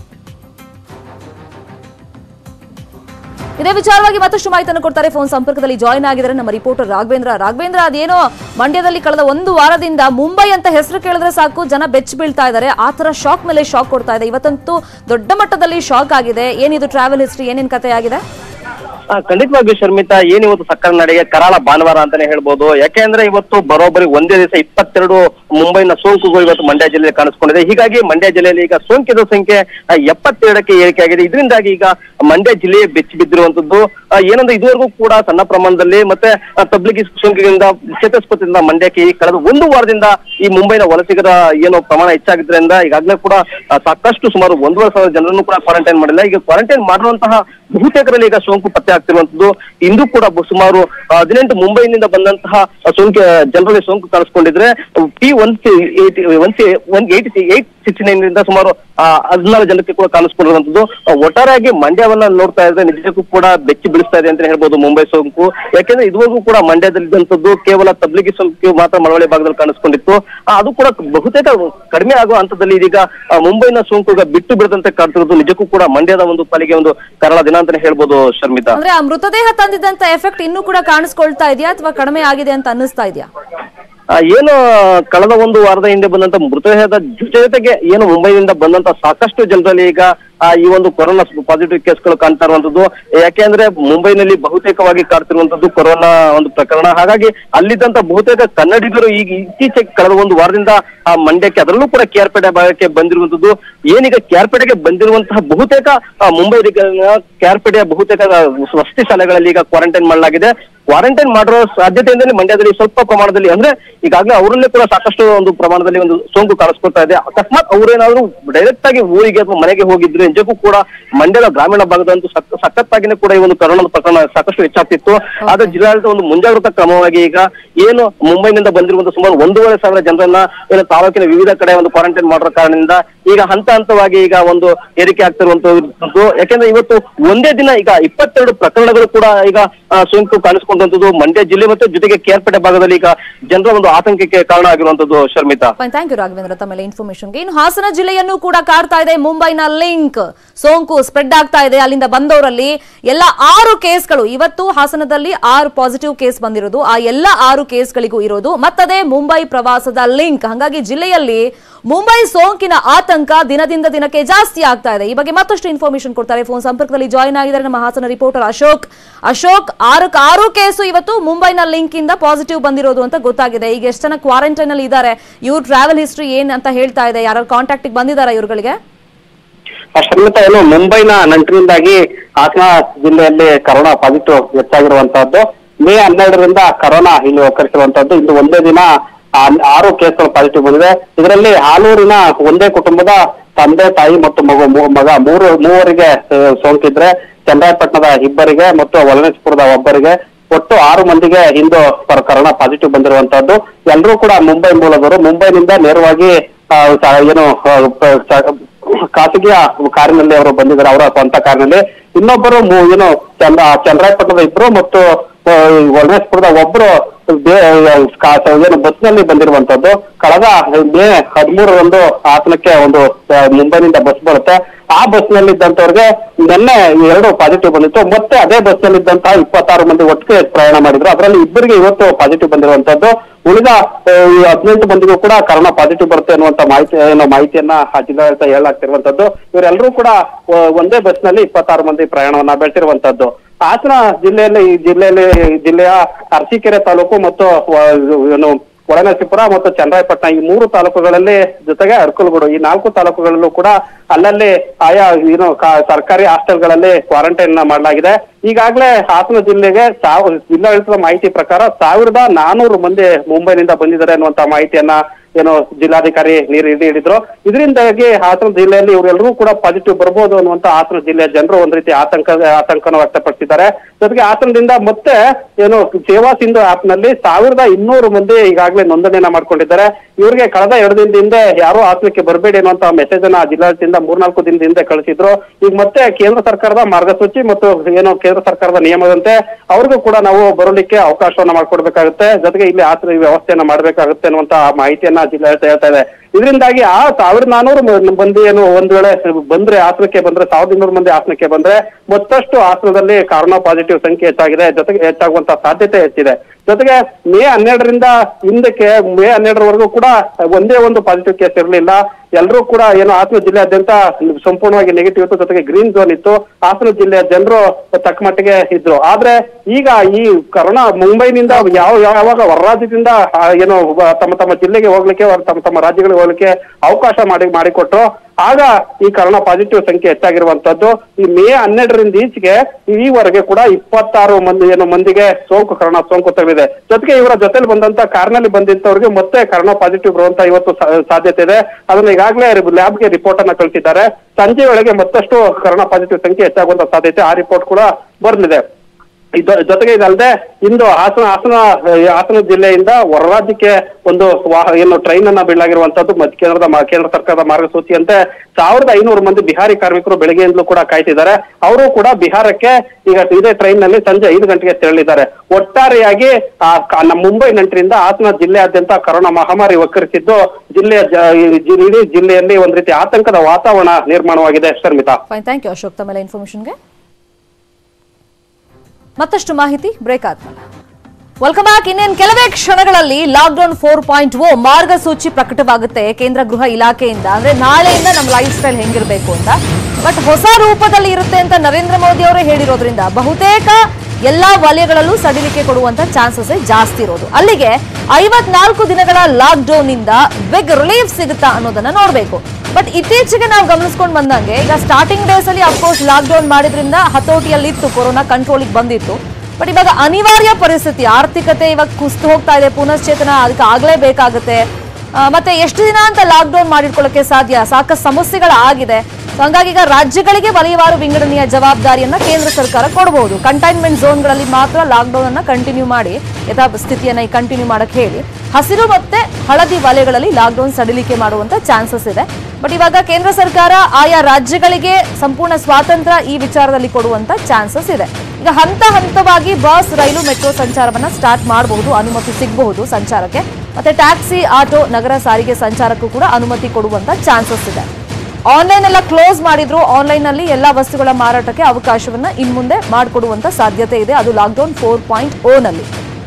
ಇದೇ ವಿಚಾರವಾಗಿ ಮತ್ತಷ್ಟು ಮಾಹಿತಿಯನ್ನು ಕೊಡ್ತಾರೆ ಫೋನ್ ಸಂಪರ್ಕದಲ್ಲಿ ಜಾಯ್ನ್ ಆಗಿದ್ದಾರೆ ನಮ್ಮ ರಿಪೋರ್ಟರ್ ರಾಘವೇಂದ್ರ ರಾಘವೇಂದ್ರ ಅದೇನೋ ಮಂಡ್ಯದಲ್ಲಿ ಕಳೆದ ಒಂದು ವಾರದಿಂದ ಮುಂಬೈ ಅಂತ ಹೆಸರು ಕೇಳಿದ್ರೆ ಸಾಕು ಜನ ಬೆಚ್ಚ ಬೀಳ್ತಾ ಇದ್ದಾರೆ ಆ ತರ ಶಾಕ್ ಮೇಲೆ ಶಾಕ್ ಕೊಡ್ತಾ ಇದೆ ಇವತ್ತಂತೂ ದೊಡ್ಡ ಮಟ್ಟದಲ್ಲಿ ಶಾಕ್ ಆಗಿದೆ ಏನಿದು ಟ್ರಾವೆಲ್ ಹಿಸ್ಟ್ರಿ ಏನೇನ್ ಕತೆ ಆಗಿದೆ ಆ, ಖಂಡಿತವಾಗಿಯೂ ಶರ್ಮಿತಾ ಏನ್ ಇವತ್ತು ಸಕ್ಕರ ನಡೆಗೆ ಕರಾಳ ಭಾನುವಾರ ಅಂತಾನೆ ಹೇಳ್ಬೋದು ಯಾಕೆಂದ್ರೆ ಇವತ್ತು ಬರೋಬ್ಬರಿ ಒಂದೇ ದಿವಸ ಇಪ್ಪತ್ತೆರಡು ಮುಂಬೈನ ಸೋಂಕುಗಳು ಇವತ್ತು ಮಂಡ್ಯ ಜಿಲ್ಲೆಯಲ್ಲಿ ಕಾಣಿಸ್ಕೊಂಡಿದೆ ಹೀಗಾಗಿ ಮಂಡ್ಯ ಜಿಲ್ಲೆಯಲ್ಲಿ ಈಗ ಸೋಂಕಿತರ ಸಂಖ್ಯೆ ಆ, ಎಪ್ಪತ್ತೆರಡಕ್ಕೆ ಏರಿಕೆ ಆಗಿದೆ ಇದರಿಂದಾಗಿ ಈಗ ಮಂಡ್ಯ ಜಿಲ್ಲೆಯೇ ಬೆಚ್ಚಿ ಬಿದ್ದಿರುವಂತದ್ದು ಆ, ಏನಂದ್ರೆ ಇದುವರೆಗೂ ಕೂಡ ಸಣ್ಣ ಪ್ರಮಾಣದಲ್ಲಿ ಮತ್ತೆ ಆ, ತಬ್ಲಿಗಿ ಸೋಂಕಿನಿಂದ ಚೇತರಿಸ್ಕೊತಿಂದ ಮಂಡ್ಯಕ್ಕೆ ಈ ಕಳೆದ ಒಂದು ವಾರದಿಂದ ಈ ಮುಂಬೈನ ವಲಸಿಗರ ಏನು ಪ್ರಮಾಣ ಹೆಚ್ಚಾಗಿದ್ರಿಂದ ಈಗಾಗಲೇ ಕೂಡ ಆ, ಸಾಕಷ್ಟು ಸುಮಾರು ಒಂದೂವರೆ ಸಾವಿರ ಜನರನ್ನು ಕೂಡ ಕ್ವಾರಂಟೈನ್ ಮಾಡಿಲ್ಲ ಈಗ ಕ್ವಾರಂಟೈನ್ ಮಾಡಿರುವಂತಹ ಬಹುತೇಕರಲ್ಲಿ ಈಗ ಸೋಂಕು ಪತ್ತೆ ಆಗ್ತಿರುವಂತದ್ದು ಇಂದು ಕೂಡ ಬ- ಸುಮಾರು ಆ, ಹದಿನೆಂಟು ಮುಂಬೈನಿಂದ ಬಂದಂತಹ ಸೋಂಕು ಜನರಲ್ಲಿ ಸೋಂಕು ಕಾಣಿಸ್ಕೊಂಡಿದ್ರೆ P one eight one one eight eight sixty nine ಇಂದ ಸುಮಾರು ಆ, ಹದಿನಾರು ಜನಕ್ಕೆ ಕೂಡ ಕಾಣಿಸ್ಕೊಂಡಿರುವಂತದ್ದು ಆ, ಒಟ್ಟಾರೆಯಾಗಿ ಮಂಡ್ಯವನ್ನ ನೋಡ್ತಾ ಇದ್ರೆ ನಿಜಕ್ಕೂ ಕೂಡ ಬೆಚ್ಚಿ ಬೀಳಿಸ್ತಾ ಇದೆ ಅಂತ ಹೇಳ್ಬೋದು ಮುಂಬೈ ಸೋಂಕು ಯಾಕೆಂದ್ರೆ ಇದುವರೆಗೂ ಕೂಡ ಮಂಡ್ಯದಲ್ಲಿದ್ದಂಥದ್ದು ಕೇವಲ ತಬ್ಲಿಗಿ ಸೋಂಕು ಮಾತ್ರ ಮಳವಳ್ಳಿ ಭಾಗದಲ್ಲಿ ಕಾಣಿಸ್ಕೊಂಡಿತ್ತು ಆ, ಅದು ಕೂಡ ಬಹುತೇಕ ಕಡಿಮೆ ಆಗುವ ಹಂತದಲ್ಲಿ ಇದೀಗ ಆ, ಮುಂಬೈನ ಸೋಂಕು ಈಗ ಬಿಟ್ಟು ಬಿಡದಂತೆ ಕಾಡ್ತಿರೋದು ನಿಜಕ್ಕೂ ಕೂಡ ಮಂಡ್ಯದ ಒಂದು ಪಾಲಿಗೆ ಒಂದು ಕರಾಳ ದಿನ ಅಂತಾನೆ ಹೇಳ್ಬೋದು ಶರ್ಮಿತಾ ಅಂದ್ರೆ ಆ ಮೃತದೇಹ ತಂದಿದ್ದಂತ ಎಫೆಕ್ಟ್ ಇನ್ನೂ ಕೂಡ ಕಾಣಿಸ್ಕೊಳ್ತಾ ಇದೆಯಾ ಅಥವಾ ಕಡಿಮೆ ಆಗಿದೆ ಅಂತ ಅನ್ನಿಸ್ತಾ ಇದೆಯಾ ಆ, ಏನು ಕಳೆದ ಒಂದು ವಾರದ ಹಿಂದೆ ಬಂದಂತ ಮೃತದೇಹದ ಜೊತೆಗೆ ಏನು ಮುಂಬೈನಿಂದ ಬಂದಂತ ಸಾಕಷ್ಟು ಜನರಲ್ಲಿ ಈಗ ಆ, ಈ ಒಂದು ಕೊರೋನಾ ಪಾಸಿಟಿವ್ ಕೇಸ್ಗಳು ಕಾಣ್ತಾ ಇರುವಂತದ್ದು ಯಾಕೆಂದ್ರೆ ಮುಂಬೈನಲ್ಲಿ ಬಹುತೇಕವಾಗಿ ಕಾಡ್ತಿರುವಂತದ್ದು ಕೊರೋನಾ ಒಂದು ಪ್ರಕರಣ ಹಾಗಾಗಿ ಅಲ್ಲಿದ್ದಂತ ಬಹುತೇಕ ಕನ್ನಡಿಗರು ಈಗ ಇತ್ತೀಚೆಗೆ ಕಳೆದ ಒಂದು ವಾರದಿಂದ ಆ ಮಂಡ್ಯಕ್ಕೆ ಅದರಲ್ಲೂ ಕೂಡ ಕೇರ್ಪೇಟೆ ಭಾಗಕ್ಕೆ ಬಂದಿರುವಂತದ್ದು ಏನೀಗ ಕೇರ್ಪೇಟೆಗೆ ಬಂದಿರುವಂತಹ ಬಹುತೇಕ ಆ, ಮುಂಬೈ ಕೇರ್ಪೇಟೆಯ ಬಹುತೇಕ ವಸತಿ ಶಾಲೆಗಳಲ್ಲಿ ಈಗ ಕ್ವಾರಂಟೈನ್ ಮಾಡಲಾಗಿದೆ ಕ್ವಾರಂಟೈನ್ ಮಾಡಿರೋ ಸಾಧ್ಯತೆಯಿಂದಲೇ ಮಂಡ್ಯದಲ್ಲಿ ಸ್ವಲ್ಪ ಪ್ರಮಾಣದಲ್ಲಿ ಅಂದ್ರೆ ಈಗಾಗಲೇ ಅವರಲ್ಲೇ ಕೂಡ ಸಾಕಷ್ಟು ಒಂದು ಪ್ರಮಾಣದಲ್ಲಿ ಒಂದು ಸೋಂಕು ಕಾಣಿಸ್ಕೊಳ್ತಾ ಇದೆ ಅಕಸ್ಮಾತ್ ಅವರೇನಾದ್ರೂ ಡೈರೆಕ್ಟ್ ಆಗಿ ಊರಿಗೆ ಅಥವಾ ಮನೆಗೆ ಹೋಗಿದ್ರೆ ನಿಜಕ್ಕೂ ಕೂಡ ಮಂಡ್ಯದ ಗ್ರಾಮೀಣ ಭಾಗದಂತೂ ಸಖ- ಸಖತ್ತಾಗಿನೇ ಕೂಡ ಈ ಒಂದು ಕರೋನಾದ ಪ್ರಕರಣ ಸಾಕಷ್ಟು ಹೆಚ್ಚಾಗ್ತಿತ್ತು ಆದ್ರೆ ಜಿಲ್ಲಾಡಳಿತ ಒಂದು ಮುಂಜಾಗ್ರತಾ ಕ್ರಮವಾಗಿ ಈಗ ಏನು ಮುಂಬೈನಿಂದ ಬಂದಿರುವಂತಹ ಸುಮಾರು ಒಂದೂವರೆ ಸಾವಿರ ಜನರನ್ನ ಏನು ತಾಲೂಕಿನ ವಿವಿಧ ಕಡೆ ಒಂದು ಕ್ವಾರಂಟೈನ್ ಮಾಡಿರೋ ಕಾರಣದಿಂದ ಈಗ ಹಂತ ಹಂತವಾಗಿ ಈಗ ಒಂದು ಏರಿಕೆ ಆಗ್ತಿರುವಂತದ್ದು ಯಾಕೆಂದ್ರೆ ಇವತ್ತು ಒಂದೇ ದಿನ ಈಗ ಇಪ್ಪತ್ತೆರಡು ಪ್ರಕರಣಗಳು ಕೂಡ ಈಗ ಆ, ಸೋಂಕು ಕಾಣಿಸ್ಕೊಂಡಂತದ್ದು ಮಂಡ್ಯ ಜಿಲ್ಲೆ ಮತ್ತು ಜೊತೆಗೆ ಕೇರ್ಪೇಟೆ ಭಾಗದಲ್ಲಿ ಈಗ ಜನರ ಒಂದು ಆತಂಕಕ್ಕೆ ಕಾರಣ ಆಗಿರುವಂತದ್ದು Sharmita fine thank you Raghavendra ತಮ್ಮೆಲ್ಲ ಇನ್ಫಾರ್ಮೇಶನ್ಗೆ ಇನ್ನು ಹಾಸನ ಜಿಲ್ಲೆಯನ್ನು ಕೂಡ ಕಾಡ್ತಾ ಇದೆ ಮುಂಬೈನ ಲಿಂಕ್ ಸೋಂಕು ಸ್ಪ್ರೆಡ್ ಆಗ್ತಾ ಇದೆ ಅಲ್ಲಿಂದ ಬಂದವರಲ್ಲಿ ಎಲ್ಲ ಆರು ಕೇಸ್ಗಳು ಇವತ್ತು ಹಾಸನದಲ್ಲಿ ಆರು ಪಾಸಿಟಿವ್ ಕೇಸ್ ಬಂದಿರೋದು ಆ ಎಲ್ಲ ಆರು ಕೇಸ್ಗಳಿಗೂ ಇರೋದು ಮತ್ತದೇ ಮುಂಬೈ ಪ್ರವಾಸದ ಲಿಂಕ್ ಹಾಗಾಗಿ ಜಿಲ್ಲೆಯಲ್ಲಿ ಮುಂಬೈ ಸೋಂಕಿನ ಆತಂಕ ದಿನದಿಂದ ದಿನಕ್ಕೆ ಜಾಸ್ತಿ ಆಗ್ತಾ ಇದೆ ಈ ಬಗ್ಗೆ ಮತ್ತಷ್ಟು ಇನ್ಫಾರ್ಮೇಶನ್ ಕೊಡ್ತಾರೆ ಫೋನ್ ಸಂಪರ್ಕದಲ್ಲಿ ಜಾಯಿನ್ ಆಗಿದ್ದಾರೆ ನಮ್ಮ ಹಾಸನ ರಿಪೋರ್ಟರ್ ಅಶೋಕ್ ಅಶೋಕ್ ಆರು ಆರು ಕೇಸು ಇವತ್ತು ಮುಂಬೈನ ಲಿಂಕ್ ಇಂದ ಪಾಸಿಟಿವ್ ಬಂದಿರೋದು ಅಂತ ಗೊತ್ತಾಗಿದೆ ಈಗ ಎಷ್ಟು ಜನ ಕ್ವಾರಂಟೈನ್ ಅಲ್ಲಿ ಇದ್ದಾರೆ ಇವ್ರ ಟ್ರಾವೆಲ್ ಹಿಸ್ಟ್ರಿ ಏನ್ ಅಂತ ಹೇಳ್ತಾ ಇದೆ ಯಾರು ಕಾಂಟ್ಯಾಕ್ಟ್ ಬಂದಿದ್ದಾರಾ ಇವ್ರುಗಳಿಗೆ ಆ ಶರ್ಮಿತಾ ಏನು ಮುಂಬೈನ ನಂಟರಿಂದಾಗಿ ಹಾಸನ ಜಿಲ್ಲೆಯಲ್ಲಿ ಕರೋನಾ ಪಾಸಿಟಿವ್ ಹೆಚ್ಚಾಗಿರುವಂತಹದ್ದು ಮೇ ಹನ್ನೆರಡರಿಂದ ಕರೋನಾ ಇಲ್ಲಿ ಒಕ್ಕರಿಸಿರುವಂತಹದ್ದು ಇಂದು ಒಂದೇ ದಿನ ಆ- ಆರು ಕೇಸ್ಗಳು ಪಾಸಿಟಿವ್ ಬಂದಿದೆ ಇದರಲ್ಲಿ ಹಾಲೂರಿನ ಒಂದೇ ಕುಟುಂಬದ ತಂದೆ ತಾಯಿ ಮತ್ತು ಮಗು ಮೂ- ಮಗ ಮೂರು ಮೂವರಿಗೆ ಆ, ಸೋಂಕಿದ್ರೆ ಚನ್ನರಾಯಪಟ್ಟಣದ ಇಬ್ಬರಿಗೆ ಮತ್ತು ಒಲನೇಶ್ಪುರದ ಒಬ್ಬರಿಗೆ ಒಟ್ಟು ಆರು ಮಂದಿಗೆ ಇಂದು ಪರ- ಕರೋನಾ ಪಾಸಿಟಿವ್ ಬಂದಿರುವಂತಹದ್ದು ಎಲ್ಲರೂ ಕೂಡ ಮುಂಬೈ ಮೂಲದವರು ಮುಂಬೈನಿಂದ ನೇರವಾಗಿ ಆ, ಸ- ಏನು ಆ, ಪ- ಸ- ಖಾಸಗಿಯ ಕಾರಿನಲ್ಲಿ ಅವರು ಬಂದಿದ್ದಾರೆ ಅವರ ಸ್ವಂತ ಕಾರಿನಲ್ಲಿ ಇನ್ನೊಬ್ಬರು ಮೂ- ಏನು ಚಂದ್ರ ಚಂದ್ರಾಯಪಟ್ಟಣದ ಇಬ್ರು ಮತ್ತು ಆ, ಒಳನೇಶ್ಪುರದ ಒಬ್ರು ಬೇ- ಕಾ- ಏನು ಬಸ್ನಲ್ಲಿ ಬಂದಿರುವಂತದ್ದು ಕಳೆದ ಮೇ ಹದಿಮೂರರಂದು ಹಾಸನಕ್ಕೆ ಒಂದು ಆ, ಮುಂಬೈನಿಂದ ಬಸ್ ಬರುತ್ತೆ ಆ ಬಸ್ನಲ್ಲಿ ಇದ್ದಂತವ್ರಿಗೆ ನಿನ್ನೆ ಎರಡು ಪಾಸಿಟಿವ್ ಬಂದಿತ್ತು ಮತ್ತೆ ಅದೇ ಬಸ್ನಲ್ಲಿ ಇದ್ದಂತಹ ಇಪ್ಪತ್ತಾರು ಮಂದಿ ಒಟ್ಟಿಗೆ ಪ್ರಯಾಣ ಮಾಡಿದ್ರು ಅದರಲ್ಲಿ ಇಬ್ಬರಿಗೆ ಇವತ್ತು ಪಾಸಿಟಿವ್ ಬಂದಿರುವಂತದ್ದು ಉಳಿದ ಆ, ಈ ಹದಿನೆಂಟು ಮಂದಿಗೂ ಕೂಡ ಕರೋನಾ ಪಾಸಿಟಿವ್ ಬರುತ್ತೆ ಅನ್ನುವಂತ ಮಾಹಿತಿ ಏನೋ ಮಾಹಿತಿಯನ್ನ ಆ ಜಿಲ್ಲಾಡಳಿತ ಹೇಳಲಾಗ್ತಿರುವಂತದ್ದು ಇವರೆಲ್ಲರೂ ಕೂಡ ಆ, ಒಂದೇ ಬಸ್ನಲ್ಲಿ ಇಪ್ಪತ್ತಾರು ಮಂದಿ ಪ್ರಯಾಣವನ್ನ ಬೆಳೆಸಿರುವಂತದ್ದು ಹಾಸನ ಜಿಲ್ಲೆಯಲ್ಲಿ ಈ ಜಿಲ್ಲೆಯಲ್ಲಿ ಈ ಜಿಲ್ಲೆಯ ಅರಸೀಕೆರೆ ತಾಲೂಕು ಮತ್ತು ವ- ಏನು ಒಳನರಸೀಪುರ ಮತ್ತು ಚನ್ನರಾಯಪಟ್ಟಣ ಈ ಮೂರು ತಾಲೂಕುಗಳಲ್ಲಿ ಜೊತೆಗೆ ಅರಕಲಗೂಡು ಈ ನಾಲ್ಕು ತಾಲೂಕುಗಳಲ್ಲೂ ಕೂಡ ಅಲ್ಲಲ್ಲಿ ಆಯಾ ಏನು ಕಾ- ಸರ್ಕಾರಿ ಹಾಸ್ಟೆಲ್ಗಳಲ್ಲಿ ಕ್ವಾರಂಟೈನ್ ಮಾಡಲಾಗಿದೆ ಈಗಾಗಲೇ ಹಾಸನ ಜಿಲ್ಲೆಗೆ ಸಾವ್ ಜಿಲ್ಲಾಡಳಿತದ ಮಾಹಿತಿ ಪ್ರಕಾರ ಸಾವಿರದ ನಾನೂರು ಮಂದಿ ಮುಂಬೈನಿಂದ ಬಂದಿದ್ದಾರೆ ಅನ್ನುವಂತ ಮಾಹಿತಿಯನ್ನ ಏನೋ ಜಿಲ್ಲಾಧಿಕಾರಿ ನೀರು ಹಿಡಿ ಹಿಡಿದ್ರು ಇದರಿಂದಾಗಿ ಹಾಸನ ಜಿಲ್ಲೆಯಲ್ಲಿ ಇವರೆಲ್ಲರೂ ಕೂಡ ಪಾಸಿಟಿವ್ ಬರ್ಬೋದು ಅನ್ನುವಂತ ಹಾಸನ ಜಿಲ್ಲೆಯ ಜನರು ಒಂದ್ ರೀತಿ ಆತಂಕ ಆತಂಕನ ವ್ಯಕ್ತಪಡಿಸಿದ್ದಾರೆ ಜೊತೆಗೆ ಹಾಸನದಿಂದ ಮತ್ತೆ ಏನು ಸೇವಾ ಸಿಂಧು ಆಪ್ ನಲ್ಲಿ ಸಾವಿರದ ಇನ್ನೂರು ಮಂದಿ ಈಗಾಗಲೇ ನೋಂದಣಿಯನ್ನ ಮಾಡ್ಕೊಂಡಿದ್ದಾರೆ ಇವರಿಗೆ ಕಳೆದ ಎರಡು ದಿನದ ಹಿಂದೆ ಯಾರು ಹಾಸನಕ್ಕೆ ಬರಬೇಡಿ ಅನ್ನುವಂತ ಮೆಸೇಜ್ ಅನ್ನ ಜಿಲ್ಲಾಡಳಿತದಿಂದ ಮೂರ್ನಾಲ್ಕು ದಿನದ ಹಿಂದೆ ಕಳಿಸಿದ್ರು ಈಗ ಮತ್ತೆ ಕೇಂದ್ರ ಸರ್ಕಾರದ ಮಾರ್ಗಸೂಚಿ ಮತ್ತು ಏನು ಕೇಂದ್ರ ಸರ್ಕಾರದ ನಿಯಮದಂತೆ ಅವ್ರಿಗೂ ಕೂಡ ನಾವು ಬರಲಿಕ್ಕೆ ಅವಕಾಶವನ್ನ ಮಾಡ್ಕೊಡ್ಬೇಕಾಗುತ್ತೆ ಜೊತೆಗೆ ಇಲ್ಲಿ ಹಾಸನ ವ್ಯವಸ್ಥೆಯನ್ನ ಮಾಡ್ಬೇಕಾಗುತ್ತೆ ಅನ್ನುವಂತ ಮಾಹಿತಿಯನ್ನ ಜಿಲ್ಲಾಡಳಿತ ಹೇಳ್ತಾ ಇದೆ ಇದರಿಂದಾಗಿ ಆ ಸಾವಿರದ ನಾನೂರು ಮಂದಿ ಏನು ಒಂದ್ ವೇಳೆ ಬಂದ್ರೆ ಹಾಸನಕ್ಕೆ ಬಂದ್ರೆ ಸಾವಿರದ ಇನ್ನೂರು ಮಂದಿ ಹಾಸನಕ್ಕೆ ಬಂದ್ರೆ ಮತ್ತಷ್ಟು ಹಾಸನದಲ್ಲಿ ಕಾರಣ ಪಾಸಿಟಿವ್ ಸಂಖ್ಯೆ ಹೆಚ್ಚಾಗಿದೆ ಜೊತೆಗೆ ಹೆಚ್ಚಾಗುವಂತ ಸಾಧ್ಯತೆ ಹೆಚ್ಚಿದೆ ಜೊತೆಗೆ ಮೇ ಹನ್ನೆರಡರಿಂದ ಹಿಂದಕ್ಕೆ ಮೇ ಹನ್ನೆರಡರವರೆಗೂ ಕೂಡ ಒಂದೇ ಒಂದು ಪಾಸಿಟಿವ್ ಕೇಸ್ ಇರಲಿಲ್ಲ ಎಲ್ಲರೂ ಕೂಡ ಏನು ಹಾಸನ ಜಿಲ್ಲೆಯಾದ್ಯಂತ ಸಂಪೂರ್ಣವಾಗಿ ನೆಗೆಟಿವ್ ಇತ್ತು ಜೊತೆಗೆ ಗ್ರೀನ್ ಝೋನ್ ಇತ್ತು ಹಾಸನ ಜಿಲ್ಲೆಯ ಜನರು ತಕ್ಕ ಮಟ್ಟಿಗೆ ಇದ್ರು ಆದ್ರೆ ಈಗ ಈ ಕರೋನಾ ಮುಂಬೈನಿಂದ ಯಾವ ಯಾವಾಗ ಹೊರ ರಾಜ್ಯದಿಂದ ಆ, ಏನು ಬ- ತಮ್ಮ ತಮ್ಮ ಜಿಲ್ಲೆಗೆ ಹೋಗ್ಲಿಕ್ಕೆ ಅವ್ರ ತಮ್ಮ ತಮ್ಮ ರಾಜ್ಯಗಳಿಗೆ ಹೋಗ್ಲಿಕ್ಕೆ ಅವಕಾಶ ಮಾಡಿ ಮಾಡಿಕೊಟ್ರು ಆಗ ಈ ಕರೋನಾ ಪಾಸಿಟಿವ್ ಸಂಖ್ಯೆ ಹೆಚ್ಚಾಗಿರುವಂತದ್ದು ಈ ಮೇ ಹನ್ನೆರಡರಿಂದ ಈಚೆಗೆ ಈವರೆಗೆ ಕೂಡ ಇಪ್ಪತ್ತಾರು ಮಂದಿ ಏನು ಮಂದಿಗೆ ಸೋಂಕು ಕರೋನಾ ಸೋಂಕು ತಗುಲಿದೆ ಜೊತೆಗೆ ಇವರ ಜೊತೆಲಿ ಬಂದಂತ ಕಾರ್ನಲ್ಲಿ ಬಂದಿದ್ದವರಿಗೆ ಮತ್ತೆ ಕರೋನಾ ಪಾಸಿಟಿವ್ ಬರುವಂತ ಇವತ್ತು ಸಾ- ಸಾಧ್ಯತೆ ಇದೆ ಅದನ್ನ ಈಗಾಗಲೇ ಲ್ಯಾಬ್ಗೆ ರಿಪೋರ್ಟ್ ಅನ್ನ ಕಳಿಸಿದ್ದಾರೆ ಸಂಜೆ ವೇಳೆಗೆ ಮತ್ತಷ್ಟು ಕರೋನಾ ಪಾಸಿಟಿವ್ ಸಂಖ್ಯೆ ಹೆಚ್ಚಾಗುವಂತ ಸಾಧ್ಯತೆ ಆ ರಿಪೋರ್ಟ್ ಕೂಡ ಬರಲಿದೆ ಇದು ಜೊತೆಗೆ ಇದಲ್ಲದೆ ಇಂದು ಹಾಸನ ಹಾಸನ ಆ, ಹಾಸನ ಜಿಲ್ಲೆಯಿಂದ ಹೊರ ರಾಜ್ಯಕ್ಕೆ ಒಂದು ವಾಹ ಏನು ಟ್ರೈನ್ ಅನ್ನ ಬೀಳಾಗಿರುವಂತದ್ದು ಮಧ್ಯ ಕೇಂದ್ರದ ಮಾ- ಕೇಂದ್ರ ಸರ್ಕಾರದ ಮಾರ್ಗಸೂಚಿಯಂತೆ ಸಾವಿರದ ಐನೂರು ಮಂದಿ ಬಿಹಾರಿ ಕಾರ್ಮಿಕರು ಬೆಳಗ್ಗೆಯಿಂದಲೂ ಕೂಡ ಕಾಯ್ತಿದ್ದಾರೆ ಅವರು ಕೂಡ ಬಿಹಾರಕ್ಕೆ ಈಗ ಇದೇ ಟ್ರೈನ್ ನಲ್ಲಿ ಸಂಜೆ ಐದು ಗಂಟೆಗೆ ತೆರಳಿದ್ದಾರೆ ಒಟ್ಟಾರೆಯಾಗಿ ಆ ಕ- ನಮ್ಮ ಮುಂಬೈ ನಂಟರಿಂದ ಹಾಸನ ಜಿಲ್ಲೆಯಾದ್ಯಂತ ಕರೋನಾ ಮಹಾಮಾರಿ ವಕ್ಕರಿಸಿದ್ದು ಜಿಲ್ಲೆಯ ಜ- ಈ ಜಿ- ಇಡೀ ಜಿಲ್ಲೆಯಲ್ಲಿ ಒಂದ್ ರೀತಿ ಆತಂಕದ ವಾತಾವರಣ ನಿರ್ಮಾಣವಾಗಿದೆ Sharmita fine thank you Ashok ತಮ್ಮೆಲ್ಲ ಇನ್ಫಾರ್ಮೇಶನ್ಗೆ ಮತ್ತಷ್ಟು ಮಾಹಿತಿ ಬ್ರೇಕ್ ಆದ್ಮೇಲೆ ವೆಲ್ಕಮ್ ಬ್ಯಾಕ್ ಇನ್ನೇನು ಕೆಲವೇ ಕ್ಷಣಗಳಲ್ಲಿ ಲಾಕ್ಡೌನ್ ಫೋರ್ ಪಾಯಿಂಟ್ ಓ ಮಾರ್ಗಸೂಚಿ ಪ್ರಕಟವಾಗುತ್ತೆ ಕೇಂದ್ರ ಗೃಹ ಇಲಾಖೆಯಿಂದ ಅಂದ್ರೆ ನಾಳೆಯಿಂದ ನಮ್ಮ ಲೈಫ್ ಸ್ಟೈಲ್ ಹೆಂಗಿರಬೇಕು ಅಂತ ಬಟ್ ಹೊಸ ರೂಪದಲ್ಲಿ ಇರುತ್ತೆ ಅಂತ ನರೇಂದ್ರ ಮೋದಿ ಅವರೇ ಹೇಳಿರೋದ್ರಿಂದ ಬಹುತೇಕ ಎಲ್ಲಾ ವಲಯಗಳಲ್ಲೂ ಸಡಿಲಿಕೆ ಕೊಡುವಂತ ಚಾನ್ಸಸ್ ಜಾಸ್ತಿ ಇರೋದು ಅಲ್ಲಿಗೆ ಐವತ್ನಾಲ್ಕು ದಿನಗಳ ಲಾಕ್ಡೌನ್ ಇಂದ ಬಿಗ್ ರಿಲೀಫ್ ಸಿಗುತ್ತಾ ಅನ್ನೋದನ್ನ ನೋಡಬೇಕು ಬಟ್ ಇತ್ತೀಚೆಗೆ ನಾವು ಗಮನಿಸ್ಕೊಂಡು ಬಂದಂಗೆ ಈಗ ಸ್ಟಾರ್ಟಿಂಗ್ ಡೇಸ್ ಅಲ್ಲಿ ಅಫ್ಕೋರ್ಸ್ ಲಾಕ್ಡೌನ್ ಮಾಡಿದ್ರಿಂದ ಹತೋಟಿಯಲ್ಲಿತ್ತು ಕೊರೋನಾ ಕಂಟ್ರೋಲಿಗೆ ಬಂದಿತ್ತು ಬಟ್ ಇವಾಗ ಅನಿವಾರ್ಯ ಪರಿಸ್ಥಿತಿ ಆರ್ಥಿಕತೆ ಇವಾಗ ಕುಸಿದು ಹೋಗ್ತಾ ಇದೆ ಪುನಶ್ಚೇತನ ಅದಕ್ಕೆ ಆಗ್ಲೇಬೇಕಾಗುತ್ತೆ ಆ, ಮತ್ತೆ ಎಷ್ಟು ದಿನ ಅಂತ ಲಾಕ್ಡೌನ್ ಮಾಡಿಟ್ಕೊಳ್ಳೋಕೆ ಸಾಧ್ಯ ಸಾಕಷ್ಟು ಸಮಸ್ಯೆಗಳಾಗಿದೆ ಸೊ ಹಂಗಾಗಿ ಈಗ ರಾಜ್ಯಗಳಿಗೆ ವಲಯವಾರು ವಿಂಗಡಣೆಯ ಜವಾಬ್ದಾರಿಯನ್ನ ಕೇಂದ್ರ ಸರ್ಕಾರ ಕೊಡಬಹುದು ಕಂಟೈನ್ಮೆಂಟ್ ಝೋನ್ಗಳಲ್ಲಿ ಮಾತ್ರ ಲಾಕ್ಡೌನ್ ಅನ್ನ ಕಂಟಿನ್ಯೂ ಮಾಡಿ ಯಥಾ ಸ್ಥಿತಿಯನ್ನ ಕಂಟಿನ್ಯೂ ಮಾಡಕ್ ಹೇಳಿ ಹಸಿರು ಮತ್ತೆ ಹಳದಿ ವಲಯಗಳಲ್ಲಿ ಲಾಕ್ಡೌನ್ ಸಡಿಲಿಕೆ ಮಾಡುವಂತ ಚಾನ್ಸಸ್ ಇದೆ ಬಟ್ ಇವಾಗ ಕೇಂದ್ರ ಸರ್ಕಾರ ಆಯಾ ರಾಜ್ಯಗಳಿಗೆ ಸಂಪೂರ್ಣ ಸ್ವಾತಂತ್ರ್ಯ ಈ ವಿಚಾರದಲ್ಲಿ ಕೊಡುವಂತ ಚಾನ್ಸಸ್ ಇದೆ ಈಗ ಹಂತ ಹಂತವಾಗಿ ಬಸ್ ರೈಲು ಮೆಟ್ರೋ ಸಂಚಾರವನ್ನ ಸ್ಟಾರ್ಟ್ ಮಾಡಬಹುದು ಅನುಮತಿ ಸಿಗಬಹುದು ಸಂಚಾರಕ್ಕೆ ಮತ್ತೆ ಟ್ಯಾಕ್ಸಿ ಆಟೋ ನಗರ ಸಾರಿಗೆ ಸಂಚಾರಕ್ಕೂ ಕೂಡ ಅನುಮತಿ ಕೊಡುವಂತ ಚಾನ್ಸಸ್ ಇದೆ ಆನ್ಲೈನ್ ಎಲ್ಲ ಕ್ಲೋಸ್ ಮಾಡಿದ್ರು ಆನ್ಲೈನ್ ನಲ್ಲಿ ಎಲ್ಲಾ ವಸ್ತುಗಳ ಮಾರಾಟಕ್ಕೆ ಅವಕಾಶವನ್ನ ಇನ್ಮುಂದೆ ಮಾಡಿಕೊಡುವಂತ ಸಾಧ್ಯತೆ ಇದೆ ಅದು ಲಾಕ್ಡೌನ್ ಫೋರ್ ಪಾಯಿಂಟ್ ಓ ನಲ್ಲಿ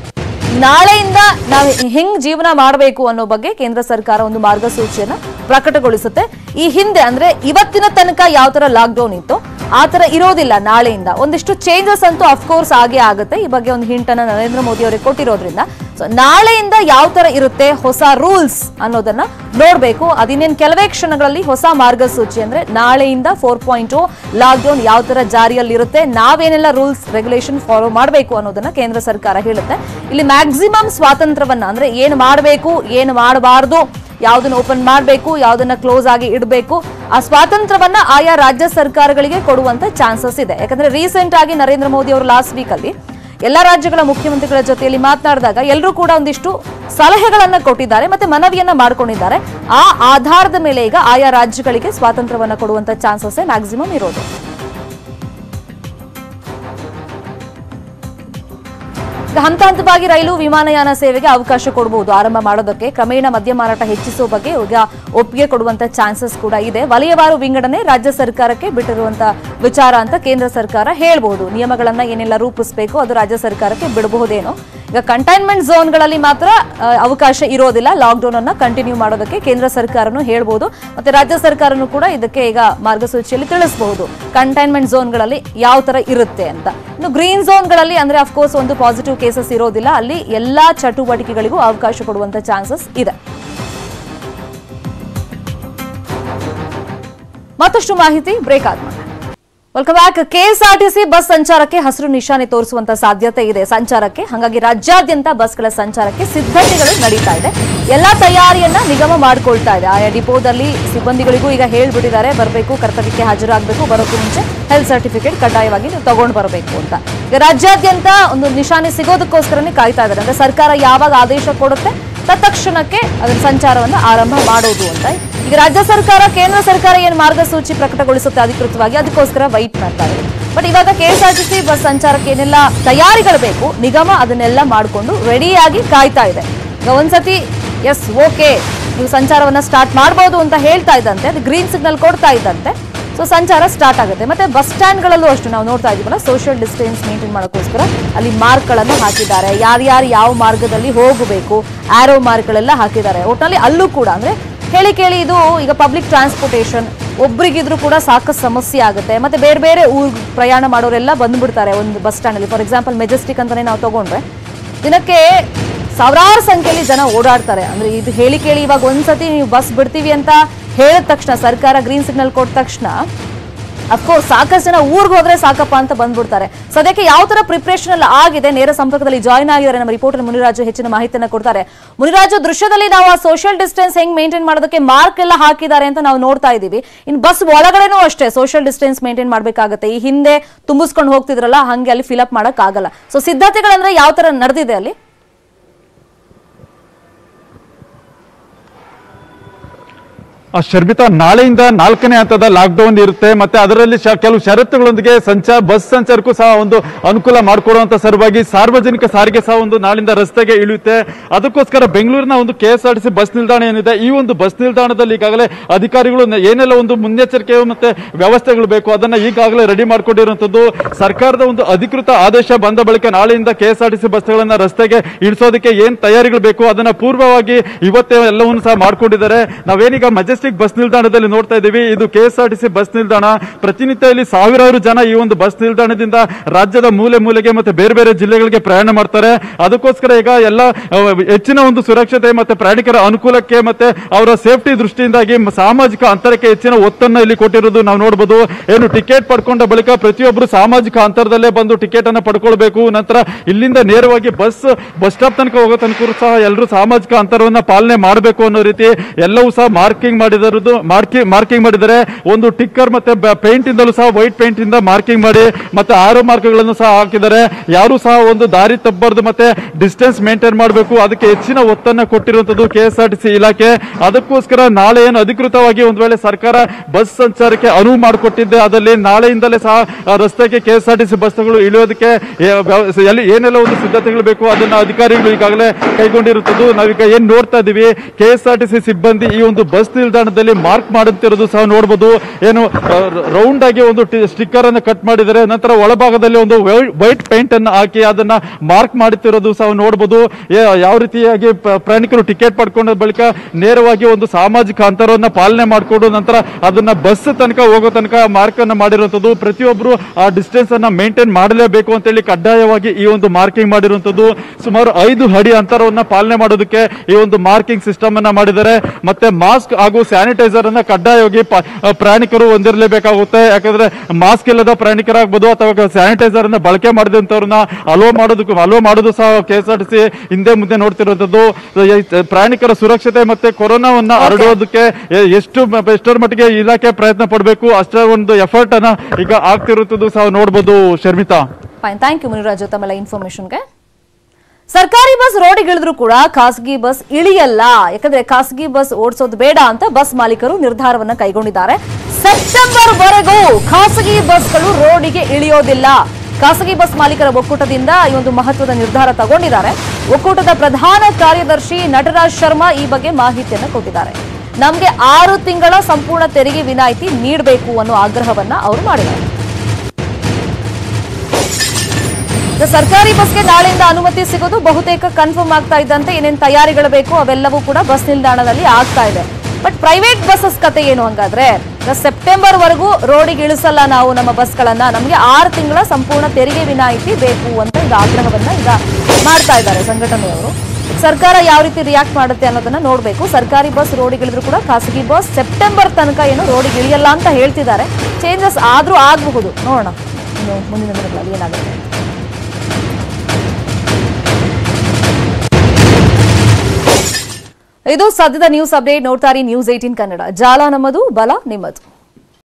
ನಾಳೆಯಿಂದ ನಾವು ಹೆಂಗ್ ಜೀವನ ಮಾಡಬೇಕು ಅನ್ನೋ ಬಗ್ಗೆ ಕೇಂದ್ರ ಸರ್ಕಾರ ಒಂದು ಮಾರ್ಗಸೂಚಿಯನ್ನ ಪ್ರಕಟಗೊಳಿಸುತ್ತೆ ಈ ಹಿಂದೆ ಅಂದ್ರೆ ಇವತ್ತಿನ ತನಕ ಯಾವ ತರ ಲಾಕ್ಡೌನ್ ಇತ್ತು ಆ ತರ ಇರೋದಿಲ್ಲ ನಾಳೆಯಿಂದ ಒಂದಿಷ್ಟು ಚೇಂಜಸ್ ಅಂತೂ ಅಫ್ಕೋರ್ಸ್ ಆಗೇ ಆಗುತ್ತೆ ಈ ಬಗ್ಗೆ ಒಂದು ಹಿಂಟ್ ಅನ್ನ ನರೇಂದ್ರ ಮೋದಿ ಅವರಿಗೆ ಕೊಟ್ಟಿರೋದ್ರಿಂದ ಸೊ ನಾಳೆಯಿಂದ ಯಾವ ತರ ಇರುತ್ತೆ ಹೊಸ ರೂಲ್ಸ್ ಅನ್ನೋದನ್ನ ನೋಡ್ಬೇಕು ಅದಿನ್ನೇನು ಕೆಲವೇ ಕ್ಷಣಗಳಲ್ಲಿ ಹೊಸ ಮಾರ್ಗಸೂಚಿ ಅಂದ್ರೆ ನಾಳೆಯಿಂದ ಫೋರ್ ಪಾಯಿಂಟ್ ಲಾಕ್ಡೌನ್ ಯಾವ ತರ ಜಾರಿಯಲ್ಲಿರುತ್ತೆ ನಾವೇನೆಲ್ಲ ರೂಲ್ಸ್ ರೆಗ್ಯುಲೇಷನ್ ಫಾಲೋ ಮಾಡಬೇಕು ಅನ್ನೋದನ್ನ ಕೇಂದ್ರ ಸರ್ಕಾರ ಹೇಳುತ್ತೆ ಇಲ್ಲಿ ಮ್ಯಾಕ್ಸಿಮಮ್ ಸ್ವಾತಂತ್ರ್ಯವನ್ನ ಅಂದ್ರೆ ಏನು ಮಾಡಬೇಕು ಏನು ಮಾಡಬಾರ್ದು ಯಾವ್ದನ್ನ ಓಪನ್ ಮಾಡಬೇಕು ಯಾವ್ದನ್ನ ಕ್ಲೋಸ್ ಆಗಿ ಇಡಬೇಕು ಆ ಸ್ವಾತಂತ್ರ್ಯವನ್ನ ಆಯಾ ರಾಜ್ಯ ಸರ್ಕಾರಗಳಿಗೆ ಕೊಡುವಂತ ಚಾನ್ಸಸ್ ಇದೆ ಯಾಕಂದ್ರೆ ರೀಸೆಂಟ್ ಆಗಿ ನರೇಂದ್ರ ಮೋದಿ ಅವರು ಲಾಸ್ಟ್ ವೀಕ್ ಅಲ್ಲಿ ಎಲ್ಲ ರಾಜ್ಯಗಳ ಮುಖ್ಯಮಂತ್ರಿಗಳ ಜೊತೆಯಲ್ಲಿ ಮಾತನಾಡಿದಾಗ ಎಲ್ಲರೂ ಕೂಡ ಒಂದಿಷ್ಟು ಸಲಹೆಗಳನ್ನ ಕೊಟ್ಟಿದ್ದಾರೆ ಮತ್ತೆ ಮನವಿಯನ್ನ ಮಾಡ್ಕೊಂಡಿದ್ದಾರೆ ಆ ಆಧಾರದ ಮೇಲೆ ಈಗ ಆಯಾ ರಾಜ್ಯಗಳಿಗೆ ಸ್ವಾತಂತ್ರ್ಯವನ್ನ ಕೊಡುವಂತ ಚಾನ್ಸಸ್ ಮ್ಯಾಕ್ಸಿಮಮ್ ಇರೋದು ಈಗ ಹಂತ ಹಂತವಾಗಿ ರೈಲು ವಿಮಾನಯಾನ ಸೇವೆಗೆ ಅವಕಾಶ ಕೊಡಬಹುದು ಆರಂಭ ಮಾಡೋದಕ್ಕೆ ಕ್ರಮೇಣ ಮದ್ಯ ಮಾರಾಟ ಹೆಚ್ಚಿಸುವ ಬಗ್ಗೆ ಈಗ ಒಪ್ಪಿಗೆ ಕೊಡುವಂತ ಚಾನ್ಸಸ್ ಕೂಡ ಇದೆ ವಲಯವಾರು ವಿಂಗಡಣೆ ರಾಜ್ಯ ಸರ್ಕಾರಕ್ಕೆ ಬಿಟ್ಟಿರುವಂತ ವಿಚಾರ ಅಂತ ಕೇಂದ್ರ ಸರ್ಕಾರ ಹೇಳ್ಬಹುದು ನಿಯಮಗಳನ್ನ ಏನೆಲ್ಲ ರೂಪಿಸಬೇಕು ಅದು ರಾಜ್ಯ ಸರ್ಕಾರಕ್ಕೆ ಬಿಡಬಹುದೇನೋ ಈಗ ಕಂಟೈನ್ಮೆಂಟ್ ಝೋನ್ಗಳಲ್ಲಿ ಮಾತ್ರ ಆ, ಅವಕಾಶ ಇರೋದಿಲ್ಲ ಲಾಕ್ಡೌನ್ ಅನ್ನ ಕಂಟಿನ್ಯೂ ಮಾಡೋದಕ್ಕೆ ಕೇಂದ್ರ ಸರ್ಕಾರನು ಹೇಳ್ಬೋದು ಮತ್ತೆ ರಾಜ್ಯ ಸರ್ಕಾರನು ಕೂಡ ಇದಕ್ಕೆ ಈಗ ಮಾರ್ಗಸೂಚಿಯಲ್ಲಿ ತಿಳಿಸಬಹುದು ಕಂಟೈನ್ಮೆಂಟ್ ಝೋನ್ಗಳಲ್ಲಿ ಯಾವ ತರ ಇರುತ್ತೆ ಅಂತ ಇನ್ನು ಗ್ರೀನ್ ಝೋನ್ಗಳಲ್ಲಿ ಅಂದ್ರೆ ಅಫ್ಕೋರ್ಸ್ ಒಂದು ಪಾಸಿಟಿವ್ ಕೇಸಸ್ ಇರೋದಿಲ್ಲ ಅಲ್ಲಿ ಎಲ್ಲಾ ಚಟುವಟಿಕೆಗಳಿಗೂ ಅವಕಾಶ ಕೊಡುವಂತ ಚಾನ್ಸಸ್ ಇದೆ ಮತ್ತಷ್ಟು ಮಾಹಿತಿ ಬ್ರೇಕ್ ಆದ್ಮೇಲೆ ವೆಲ್ಕಮ್ ಬ್ಯಾಕ್ ಕೆಎಸ್ಆರ್ಟಿಸಿ ಬಸ್ ಸಂಚಾರಕ್ಕೆ ಹಸಿರು ನಿಶಾನೆ ತೋರಿಸುವಂತ ಸಾಧ್ಯತೆ ಇದೆ ಸಂಚಾರಕ್ಕೆ ಹಾಗಾಗಿ ರಾಜ್ಯಾದ್ಯಂತ ಬಸ್ಗಳ ಸಂಚಾರಕ್ಕೆ ಸಿದ್ಧತೆಗಳು ನಡೀತಾ ಇದೆ ಎಲ್ಲಾ ತಯಾರಿಯನ್ನ ನಿಗಮ ಮಾಡ್ಕೊಳ್ತಾ ಇದೆ ಆಯಾ ಡಿಪೋದಲ್ಲಿ ಸಿಬ್ಬಂದಿಗಳಿಗೂ ಈಗ ಹೇಳ್ಬಿಟ್ಟಿದ್ದಾರೆ ಬರಬೇಕು ಕರ್ತವ್ಯಕ್ಕೆ ಹಾಜರಾಗಬೇಕು ಬರೋಕ್ಕೂ ಮುಂಚೆ ಹೆಲ್ತ್ ಸರ್ಟಿಫಿಕೇಟ್ ಕಡ್ಡಾಯವಾಗಿ ನೀವು ತಗೊಂಡು ಬರಬೇಕು ಅಂತ ಈಗ ರಾಜ್ಯಾದ್ಯಂತ ಒಂದು ನಿಶಾನೆ ಸಿಗೋದಕ್ಕೋಸ್ಕರನೇ ಕಾಯ್ತಾ ಇದ್ದಾರೆ ಅಂದ್ರೆ ಸರ್ಕಾರ ಯಾವಾಗ ಆದೇಶ ಕೊಡುತ್ತೆ ತತ್ಕ್ಷಣಕ್ಕೆ ಅದರ ಸಂಚಾರವನ್ನು ಆರಂಭ ಮಾಡೋದು ಅಂತ ಈಗ ರಾಜ್ಯ ಸರ್ಕಾರ ಕೇಂದ್ರ ಸರ್ಕಾರ ಏನು ಮಾರ್ಗಸೂಚಿ ಪ್ರಕಟಗೊಳಿಸುತ್ತೆ ಅಧಿಕೃತವಾಗಿ ಅದಕ್ಕೋಸ್ಕರ ವೈಟ್ ಮಾಡ್ತಾರೆ ಬಟ್ ಇವಾಗ ಕೆಎಸ್ಆರ್ಟಿಸಿ ಬಸ್ ಸಂಚಾರಕ್ಕೆ ಏನೆಲ್ಲ ತಯಾರಿಗಳು ಬೇಕು ನಿಗಮ ಅದನ್ನೆಲ್ಲ ಮಾಡಿಕೊಂಡು ರೆಡಿಯಾಗಿ ಕಾಯ್ತಾ ಇದೆ ಈಗ ಒಂದ್ಸತಿ ಎಸ್ ಓಕೆ ನೀವು ಸಂಚಾರವನ್ನ ಸ್ಟಾರ್ಟ್ ಮಾಡ್ಬೋದು ಅಂತ ಹೇಳ್ತಾ ಇದ್ದಂತೆ ಅದು ಗ್ರೀನ್ ಸಿಗ್ನಲ್ ಕೊಡ್ತಾ ಇದ್ದಂತೆ ಸೊ ಸಂಚಾರ ಸ್ಟಾರ್ಟ್ ಆಗುತ್ತೆ ಮತ್ತೆ ಬಸ್ ಸ್ಟ್ಯಾಂಡ್ಗಳಲ್ಲೂ ಅಷ್ಟು ನಾವು ನೋಡ್ತಾ ಇದೀವಲ್ಲ ಸೋಷಿಯಲ್ ಡಿಸ್ಟೆನ್ಸ್ ಮೇಂಟೈನ್ ಮಾಡೋಕ್ಕೋಸ್ಕರ ಅಲ್ಲಿ ಮಾರ್ಕ್ಗಳನ್ನು ಹಾಕಿದ್ದಾರೆ ಯಾರ್ಯಾರು ಯಾವ ಮಾರ್ಗದಲ್ಲಿ ಹೋಗಬೇಕು ಆರೋ ಮಾರ್ಕ್ಗಳೆಲ್ಲ ಹಾಕಿದ್ದಾರೆ ಒಟ್ಟಿನಲ್ಲಿ ಅಲ್ಲೂ ಕೂಡ ಅಂದ್ರೆ ಹೇಳಿ ಕೇಳಿ ಇದು ಈಗ ಪಬ್ಲಿಕ್ ಟ್ರಾನ್ಸ್ಪೋರ್ಟೇಷನ್ ಒಬ್ರಿಗಿದ್ರು ಕೂಡ ಸಾಕಷ್ಟು ಸಮಸ್ಯೆ ಆಗುತ್ತೆ ಮತ್ತೆ ಬೇರೆ ಬೇರೆ ಊರ್ ಪ್ರಯಾಣ ಮಾಡೋರೆಲ್ಲ ಬಂದ್ಬಿಡ್ತಾರೆ ಒಂದು ಬಸ್ ಸ್ಟ್ಯಾಂಡಲ್ಲಿ ಫಾರ್ ಎಕ್ಸಾಂಪಲ್ ಮೆಜೆಸ್ಟಿಕ್ ಅಂತಾನೆ ನಾವು ತಗೊಂಡ್ರೆ ದಿನಕ್ಕೆ ಸಾವಿರಾರು ಸಂಖ್ಯೆಯಲ್ಲಿ ಜನ ಓಡಾಡ್ತಾರೆ ಅಂದ್ರೆ ಇದು ಹೇಳಿ ಕೇಳಿ ಇವಾಗ ಒಂದ್ಸತಿ ನೀವು ಬಸ್ ಬಿಡ್ತೀವಿ ಅಂತ ಹೇಳಿದ ತಕ್ಷಣ ಸರ್ಕಾರ ಗ್ರೀನ್ ಸಿಗ್ನಲ್ ಕೊಟ್ಟ ತಕ್ಷಣ ಅಫ್ಕೋರ್ಸ್ ಸಾಕಷ್ಟು ಜನ ಊರ್ಗ್ ಹೋದ್ರೆ ಸಾಕಪ್ಪ ಅಂತ ಬಂದ್ಬಿಡ್ತಾರೆ ಸದ್ಯಕ್ಕೆ ಯಾವ ತರ ಪ್ರಿಪರೇಷನ್ ಎಲ್ಲ ಆಗಿದೆ ನೇರ ಸಂಪರ್ಕದಲ್ಲಿ ಜಾಯ್ನ್ ಆಗಿದ್ದಾರೆ ನಮ್ಮ ರಿಪೋರ್ಟರ್ ಮುನಿರಾಜು ಹೆಚ್ಚಿನ ಮಾಹಿತಿಯನ್ನು ಕೊಡ್ತಾರೆ ಮುನಿರಾಜು ದೃಶ್ಯದಲ್ಲಿ ನಾವು ಆ ಸೋಷಿಯಲ್ ಡಿಸ್ಟೆನ್ಸ್ ಹೆಂಗ್ ಮೇಂಟೈನ್ ಮಾಡೋದಕ್ಕೆ ಮಾರ್ಕ್ ಎಲ್ಲ ಹಾಕಿದ್ದಾರೆ ಅಂತ ನಾವು ನೋಡ್ತಾ ಇದೀವಿ ಇನ್ ಬಸ್ ಒಳಗಡೆನೂ ಅಷ್ಟೇ ಸೋಷಿಯಲ್ ಡಿಸ್ಟೆನ್ಸ್ ಮೇಂಟೈನ್ ಮಾಡ್ಬೇಕಾಗತ್ತೆ ಈ ಹಿಂದೆ ತುಂಬಿಸ್ಕೊಂಡು ಹೋಗ್ತಿದ್ರಲ್ಲ ಹಂಗೆ ಅಲ್ಲಿ ಫಿಲಪ್ ಮಾಡಕ್ ಆಗಲ್ಲ ಸೊ ಸಿದ್ಧತೆಗಳಂದ್ರೆ ಯಾವ ತರ ನಡೆದಿದೆ ಅಲ್ಲಿ ಆ ಶರ್ಮಿತಾ ನಾಳೆಯಿಂದ ನಾಲ್ಕನೇ ಹಂತದ ಲಾಕ್ಡೌನ್ ಇರುತ್ತೆ ಮತ್ತೆ ಅದರಲ್ಲಿ ಶ- ಕೆಲವು ಷರತ್ತುಗಳೊಂದಿಗೆ ಸಂಚಾರ ಬಸ್ ಸಂಚಾರಕ್ಕೂ ಸಹ ಒಂದು ಅನುಕೂಲ ಮಾಡಿಕೊಡುವಂತ ಸಲುವಾಗಿ ಸಾರ್ವಜನಿಕ ಸಾರಿಗೆ ಸಹ ಒಂದು ನಾಳಿಂದ ರಸ್ತೆಗೆ ಇಳಿಯುತ್ತೆ ಅದಕ್ಕೋಸ್ಕರ ಬೆಂಗಳೂರಿನ ಒಂದು K S R T C bus ನಿಲ್ದಾಣ ಏನಿದೆ ಈ ಒಂದು ಬಸ್ ನಿಲ್ದಾಣದಲ್ಲಿ ಈಗಾಗಲೇ ಅಧಿಕಾರಿಗಳು ನ- ಏನೆಲ್ಲ ಒಂದು ಮುನ್ನೆಚ್ಚರಿಕೆ ಮತ್ತೆ ವ್ಯವಸ್ಥೆಗಳು ಬೇಕು ಅದನ್ನ ಈಗಾಗಲೇ ರೆಡಿ ಮಾಡ್ಕೊಂಡಿರುವಂತದ್ದು ಸರ್ಕಾರದ ಒಂದು ಅಧಿಕೃತ ಆದೇಶ ಬಂದ ಬಳಿಕ ನಾಳೆಯಿಂದ K S R T C ಬಸ್ಗಳನ್ನ ರಸ್ತೆಗೆ ಇಳಿಸೋದಕ್ಕೆ ಏನ್ ತಯಾರಿಗಳು ಬೇಕು ಅದನ್ನ ಪೂರ್ವವಾಗಿ ಇವತ್ತೇ ಎಲ್ಲವನ್ನು ಸಹ ಮಾಡ್ಕೊಂಡಿದ್ದಾರೆ ನಾವೇನೀಗ ಮೆಜೆಸ್ಟಿಕ್ ಬಸ್ ನಿಲ್ದಾಣದಲ್ಲಿ ನೋಡ್ತಾ ಇದ್ದೀವಿ ಇದು K S R T C bus ನಿಲ್ದಾಣ ಪ್ರತಿನಿತ್ಯ ಇಲ್ಲಿ ಸಾವಿರಾರು ಜನ ಈ ಒಂದು ಬಸ್ ನಿಲ್ದಾಣದಿಂದ ರಾಜ್ಯದ ಮೂಲೆ ಮೂಲೆಗೆ ಮತ್ತೆ ಬೇರೆ ಬೇರೆ ಜಿಲ್ಲೆಗಳಿಗೆ ಪ್ರಯಾಣ ಮಾಡ್ತಾರೆ ಅದಕ್ಕೋಸ್ಕರ ಈಗ ಎಲ್ಲ ಆ, ಹೆಚ್ಚಿನ ಒಂದು ಸುರಕ್ಷತೆ ಮತ್ತೆ ಪ್ರಯಾಣಿಕರ ಅನುಕೂಲಕ್ಕೆ ಮತ್ತೆ ಅವರ ಸೇಫ್ಟಿ ದೃಷ್ಟಿಯಿಂದಾಗಿ ಮ- ಸಾಮಾಜಿಕ ಅಂತರಕ್ಕೆ ಹೆಚ್ಚಿನ ಒತ್ತನ್ನು ಇಲ್ಲಿ ಕೊಟ್ಟಿರೋದು ನಾವು ನೋಡಬಹುದು ಏನು ಟಿಕೆಟ್ ಪಡ್ಕೊಂಡ ಬಳಿಕ ಪ್ರತಿಯೊಬ್ಬರು ಸಾಮಾಜಿಕ ಅಂತರದಲ್ಲೇ ಬಂದು ಟಿಕೆಟ್ ಅನ್ನ ಪಡ್ಕೊಳ್ಬೇಕು ನಂತರ ಇಲ್ಲಿಂದ ನೇರವಾಗಿ ಬಸ್ ಬಸ್ ಸ್ಟಾಪ್ ತನಕ ಹೋಗೋ ತನಕ ಸಹ ಎಲ್ಲರೂ ಸಾಮಾಜಿಕ ಅಂತರವನ್ನ ಪಾಲನೆ ಮಾಡಬೇಕು ಅನ್ನೋ ರೀತಿ ಎಲ್ಲವೂ ಸಹ ಮಾರ್ಕಿಂಗ್ ಮಾಡಿದರದು ಮಾರ್ಕಿಂಗ್ ಮಾರ್ಕಿಂಗ್ ಮಾಡಿದ್ದಾರೆ ಒಂದು ಟಿಕ್ಕರ್ ಮತ್ತೆ ಪೇಂಟ್ ಇಂದಲೂ ಸಹ ವೈಟ್ ಪೇಂಟ್ ಇಂದ ಮಾರ್ಕಿಂಗ್ ಮಾಡಿ ಮತ್ತೆ ಆರೋ ಮಾರ್ಕ್ಗಳನ್ನು ಸಹ ಹಾಕಿದ್ದಾರೆ ಯಾರು ಸಹ ಒಂದು ದಾರಿ ತಪ್ಪಬಾರ್ದು ಮತ್ತೆ ಡಿಸ್ಟೆನ್ಸ್ ಮೇಂಟೈನ್ ಮಾಡಬೇಕು ಅದಕ್ಕೆ ಹೆಚ್ಚಿನ ಒತ್ತನ್ನ ಕೊಟ್ಟಿರುವಂತದ್ದು K S R T C ಇಲಾಖೆ ಅದಕ್ಕೋಸ್ಕರ ನಾಳೆ ಏನು ಅಧಿಕೃತವಾಗಿ ಒಂದು ವೇಳೆ ಸರ್ಕಾರ ಬಸ್ ಸಂಚಾರಕ್ಕೆ ಅನುವು ಮಾಡಿಕೊಟ್ಟಿದ್ದೆ ಅದರಲ್ಲಿ ನಾಳೆಯಿಂದಲೇ ಸಹ ಆ, ರಸ್ತೆಗೆ K S R T C ಬಸ್ಗಳು ಇಳಿಯೋದಕ್ಕೆ ಏ- ವ್ಯವ- ಎಲ್ಲಿ ಏನೆಲ್ಲ ಒಂದು ಸಿದ್ಧತೆಗಳು ಬೇಕು ಅದನ್ನ ಅಧಿಕಾರಿಗಳು ಈಗಾಗಲೇ ಕೈಗೊಂಡಿರುತ್ತದೆ ನಾವೀಗ ಏನ್ ನೋಡ್ತಾ ಇದೀವಿ K S R T C ಸಿಬ್ಬಂದಿ ಈ ಒಂದು ಬಸ್ ನಿಲ್ದಾಣದಲ್ಲಿ ಮಾರ್ಕ್ ಮಾಡುತ್ತಿರೋದು ಸಹ ನೋಡಬಹುದು ಏನು ರೌಂಡ್ ಆಗಿ ಒಂದು ಸ್ಟಿಕ್ಕರ್ ಅನ್ನು ಕಟ್ ಮಾಡಿದರೆ ನಂತರ ಒಳಭಾಗದಲ್ಲಿ ಒಂದು ವೈಟ್ ಪೇಂಟ್ ಅನ್ನು ಹಾಕಿ ಅದನ್ನ ಮಾರ್ಕ್ ಮಾಡುತ್ತಿರೋದು ಸಹ ನೋಡಬಹುದು ಏ- ಯಾವ ರೀತಿಯಾಗಿ ಪ- ಪ್ರಯಾಣಿಕರು ಟಿಕೆಟ್ ಪಡ್ಕೊಂಡ ಬಳಿಕ ನೇರವಾಗಿ ಒಂದು ಸಾಮಾಜಿಕ ಅಂತರವನ್ನ ಪಾಲನೆ ಮಾಡಿಕೊಂಡು ನಂತರ ಅದನ್ನ ಬಸ್ ತನಕ ಹೋಗೋ ತನಕ ಮಾರ್ಕ್ ಅನ್ನ ಮಾಡಿರುವಂತದ್ದು ಪ್ರತಿಯೊಬ್ಬರು ಆ ಡಿಸ್ಟೆನ್ಸ್ ಅನ್ನ ಮೇಂಟೈನ್ ಮಾಡಲೇಬೇಕು ಅಂತೇಳಿ ಕಡ್ಡಾಯವಾಗಿ ಈ ಒಂದು ಮಾರ್ಕಿಂಗ್ ಮಾಡಿರುವಂತದ್ದು ಸುಮಾರು ಐದು ಅಡಿ ಅಂತರವನ್ನ ಪಾಲನೆ ಮಾಡೋದಕ್ಕೆ ಈ ಒಂದು ಮಾರ್ಕಿಂಗ್ ಸಿಸ್ಟಮ್ ಅನ್ನ ಮಾಡಿದ್ದಾರೆ ಮತ್ತೆ ಮಾಸ್ಕ್ ಹಾಗೂ ಸ್ಯಾನಿಟೈಸರ್ ಅನ್ನ ಕಡ್ಡಾಯವಾಗಿ ಪ- ಆ, ಪ್ರಯಾಣಿಕರು ಹೊಂದಿರಲೇಬೇಕಾಗುತ್ತೆ ಯಾಕಂದ್ರೆ ಮಾಸ್ಕ್ ಇಲ್ಲದ ಪ್ರಯಾಣಿಕರಾಗಬಹುದು ಅಥವಾ ಸ್ಯಾನಿಟೈಸರ್ ಅನ್ನ ಬಳಕೆ ಮಾಡಿದಂತವ್ರನ್ನ ಅಲೋ ಮಾಡೋದಕ್ಕೂ ಅಲೋ ಮಾಡೋದು ಸಹ K S R T C ಹಿಂದೆ ಮುಂದೆ ನೋಡ್ತಿರುವಂತದ್ದು ಈ ಪ್ರಯಾಣಿಕರ ಸುರಕ್ಷತೆ ಮತ್ತೆ ಕೊರೋನಾವನ್ನ ಹರಡುವುದಕ್ಕೆ ಎ- ಎಷ್ಟು ಮ- ಎಷ್ಟರ ಮಟ್ಟಿಗೆ ಇಲಾಖೆ ಪ್ರಯತ್ನ ಪಡಬೇಕು ಅಷ್ಟರ ಒಂದು ಎಫರ್ಟ್ ಅನ್ನ ಈಗ ಆಗ್ತಿರುತ್ತದ್ದು ಸಹ ನೋಡಬಹುದು Sharmita fine thank you Muniraju ತಮ್ಮೆಲ್ಲ ಇನ್ಫಾರ್ಮೇಶನ್ಗೆ ಸರ್ಕಾರಿ ಬಸ್ ರೋಡಿಗೆ ಇಳಿದ್ರು ಕೂಡ ಖಾಸಗಿ ಬಸ್ ಇಳಿಯಲ್ಲ ಯಾಕಂದ್ರೆ ಖಾಸಗಿ ಬಸ್ ಓಡಿಸೋದು ಬೇಡ ಅಂತ ಬಸ್ ಮಾಲೀಕರು ನಿರ್ಧಾರವನ್ನ ಕೈಗೊಂಡಿದ್ದಾರೆ ಸೆಪ್ಟೆಂಬರ್ ವರೆಗೂ ಖಾಸಗಿ ಬಸ್ಗಳು ರೋಡಿಗೆ ಇಳಿಯೋದಿಲ್ಲ ಖಾಸಗಿ ಬಸ್ ಮಾಲೀಕರ ಒಕ್ಕೂಟದಿಂದ ಈ ಒಂದು ಮಹತ್ವದ ನಿರ್ಧಾರ ತಗೊಂಡಿದ್ದಾರೆ ಒಕ್ಕೂಟದ ಪ್ರಧಾನ ಕಾರ್ಯದರ್ಶಿ ನಟರಾಜ್ ಶರ್ಮಾ ಈ ಬಗ್ಗೆ ಮಾಹಿತಿಯನ್ನು ಕೊಟ್ಟಿದ್ದಾರೆ ನಮಗೆ ಆರು ತಿಂಗಳ ಸಂಪೂರ್ಣ ತೆರಿಗೆ ವಿನಾಯಿತಿ ನೀಡಬೇಕು ಅನ್ನೋ ಆಗ್ರಹವನ್ನ ಅವರು ಮಾಡಿದ್ದಾರೆ ಈಗ ಸರ್ಕಾರಿ ಬಸ್ಗೆ ನಾಳೆಯಿಂದ ಅನುಮತಿ ಸಿಗೋದು ಬಹುತೇಕ ಕನ್ಫರ್ಮ್ ಆಗ್ತಾ ಇದ್ದಂತೆ ಏನೇನು ತಯಾರಿಗಳು ಬೇಕು ಅವೆಲ್ಲವೂ ಕೂಡ ಬಸ್ ನಿಲ್ದಾಣದಲ್ಲಿ ಆಗ್ತಾ ಇದೆ ಬಟ್ ಪ್ರೈವೇಟ್ ಬಸ್ಸಸ್ ಕತೆ ಏನು ಹಂಗಾದ್ರೆ ಈಗ ಸೆಪ್ಟೆಂಬರ್ ವರೆಗೂ ರೋಡಿಗೆ ಇಳಿಸಲ್ಲ ನಾವು ನಮ್ಮ ಬಸ್ಗಳನ್ನ ನಮಗೆ ಆರು ತಿಂಗಳ ಸಂಪೂರ್ಣ ತೆರಿಗೆ ವಿನಾಯಿತಿ ಬೇಕು ಅಂತ ಈಗ ಆಗ್ರಹವನ್ನ ಈಗ ಮಾಡ್ತಾ ಇದ್ದಾರೆ ಸಂಘಟನೆಯವರು ಸರ್ಕಾರ ಯಾವ ರೀತಿ ರಿಯಾಕ್ಟ್ ಮಾಡುತ್ತೆ ಅನ್ನೋದನ್ನ ನೋಡಬೇಕು ಸರ್ಕಾರಿ ಬಸ್ ರೋಡಿಗಿಳಿದ್ರು ಕೂಡ ಖಾಸಗಿ ಬಸ್ ಸೆಪ್ಟೆಂಬರ್ ತನಕ ಏನು ರೋಡಿಗೆ ಇಳಿಯಲ್ಲ ಅಂತ ಹೇಳ್ತಿದ್ದಾರೆ ಚೇಂಜಸ್ ಆದ್ರೂ ಆಗಬಹುದು ನೋಡೋಣ ಇನ್ನು ಮುಂದಿನ ದಿನಗಳಲ್ಲಿ ಏನಾಗುತ್ತೆ ಅಂತ. ಇದು ಸದ್ಯದ ನ್ಯೂಸ್ ಅಪ್ಡೇಟ್ ನೋಡ್ತಾರೆ ನ್ಯೂಸ್ ಏಟೀನ್ ಕನ್ನಡ ಜಾಲ ನಮ್ಮದು ಬಲ ನಿಮ್ಮದು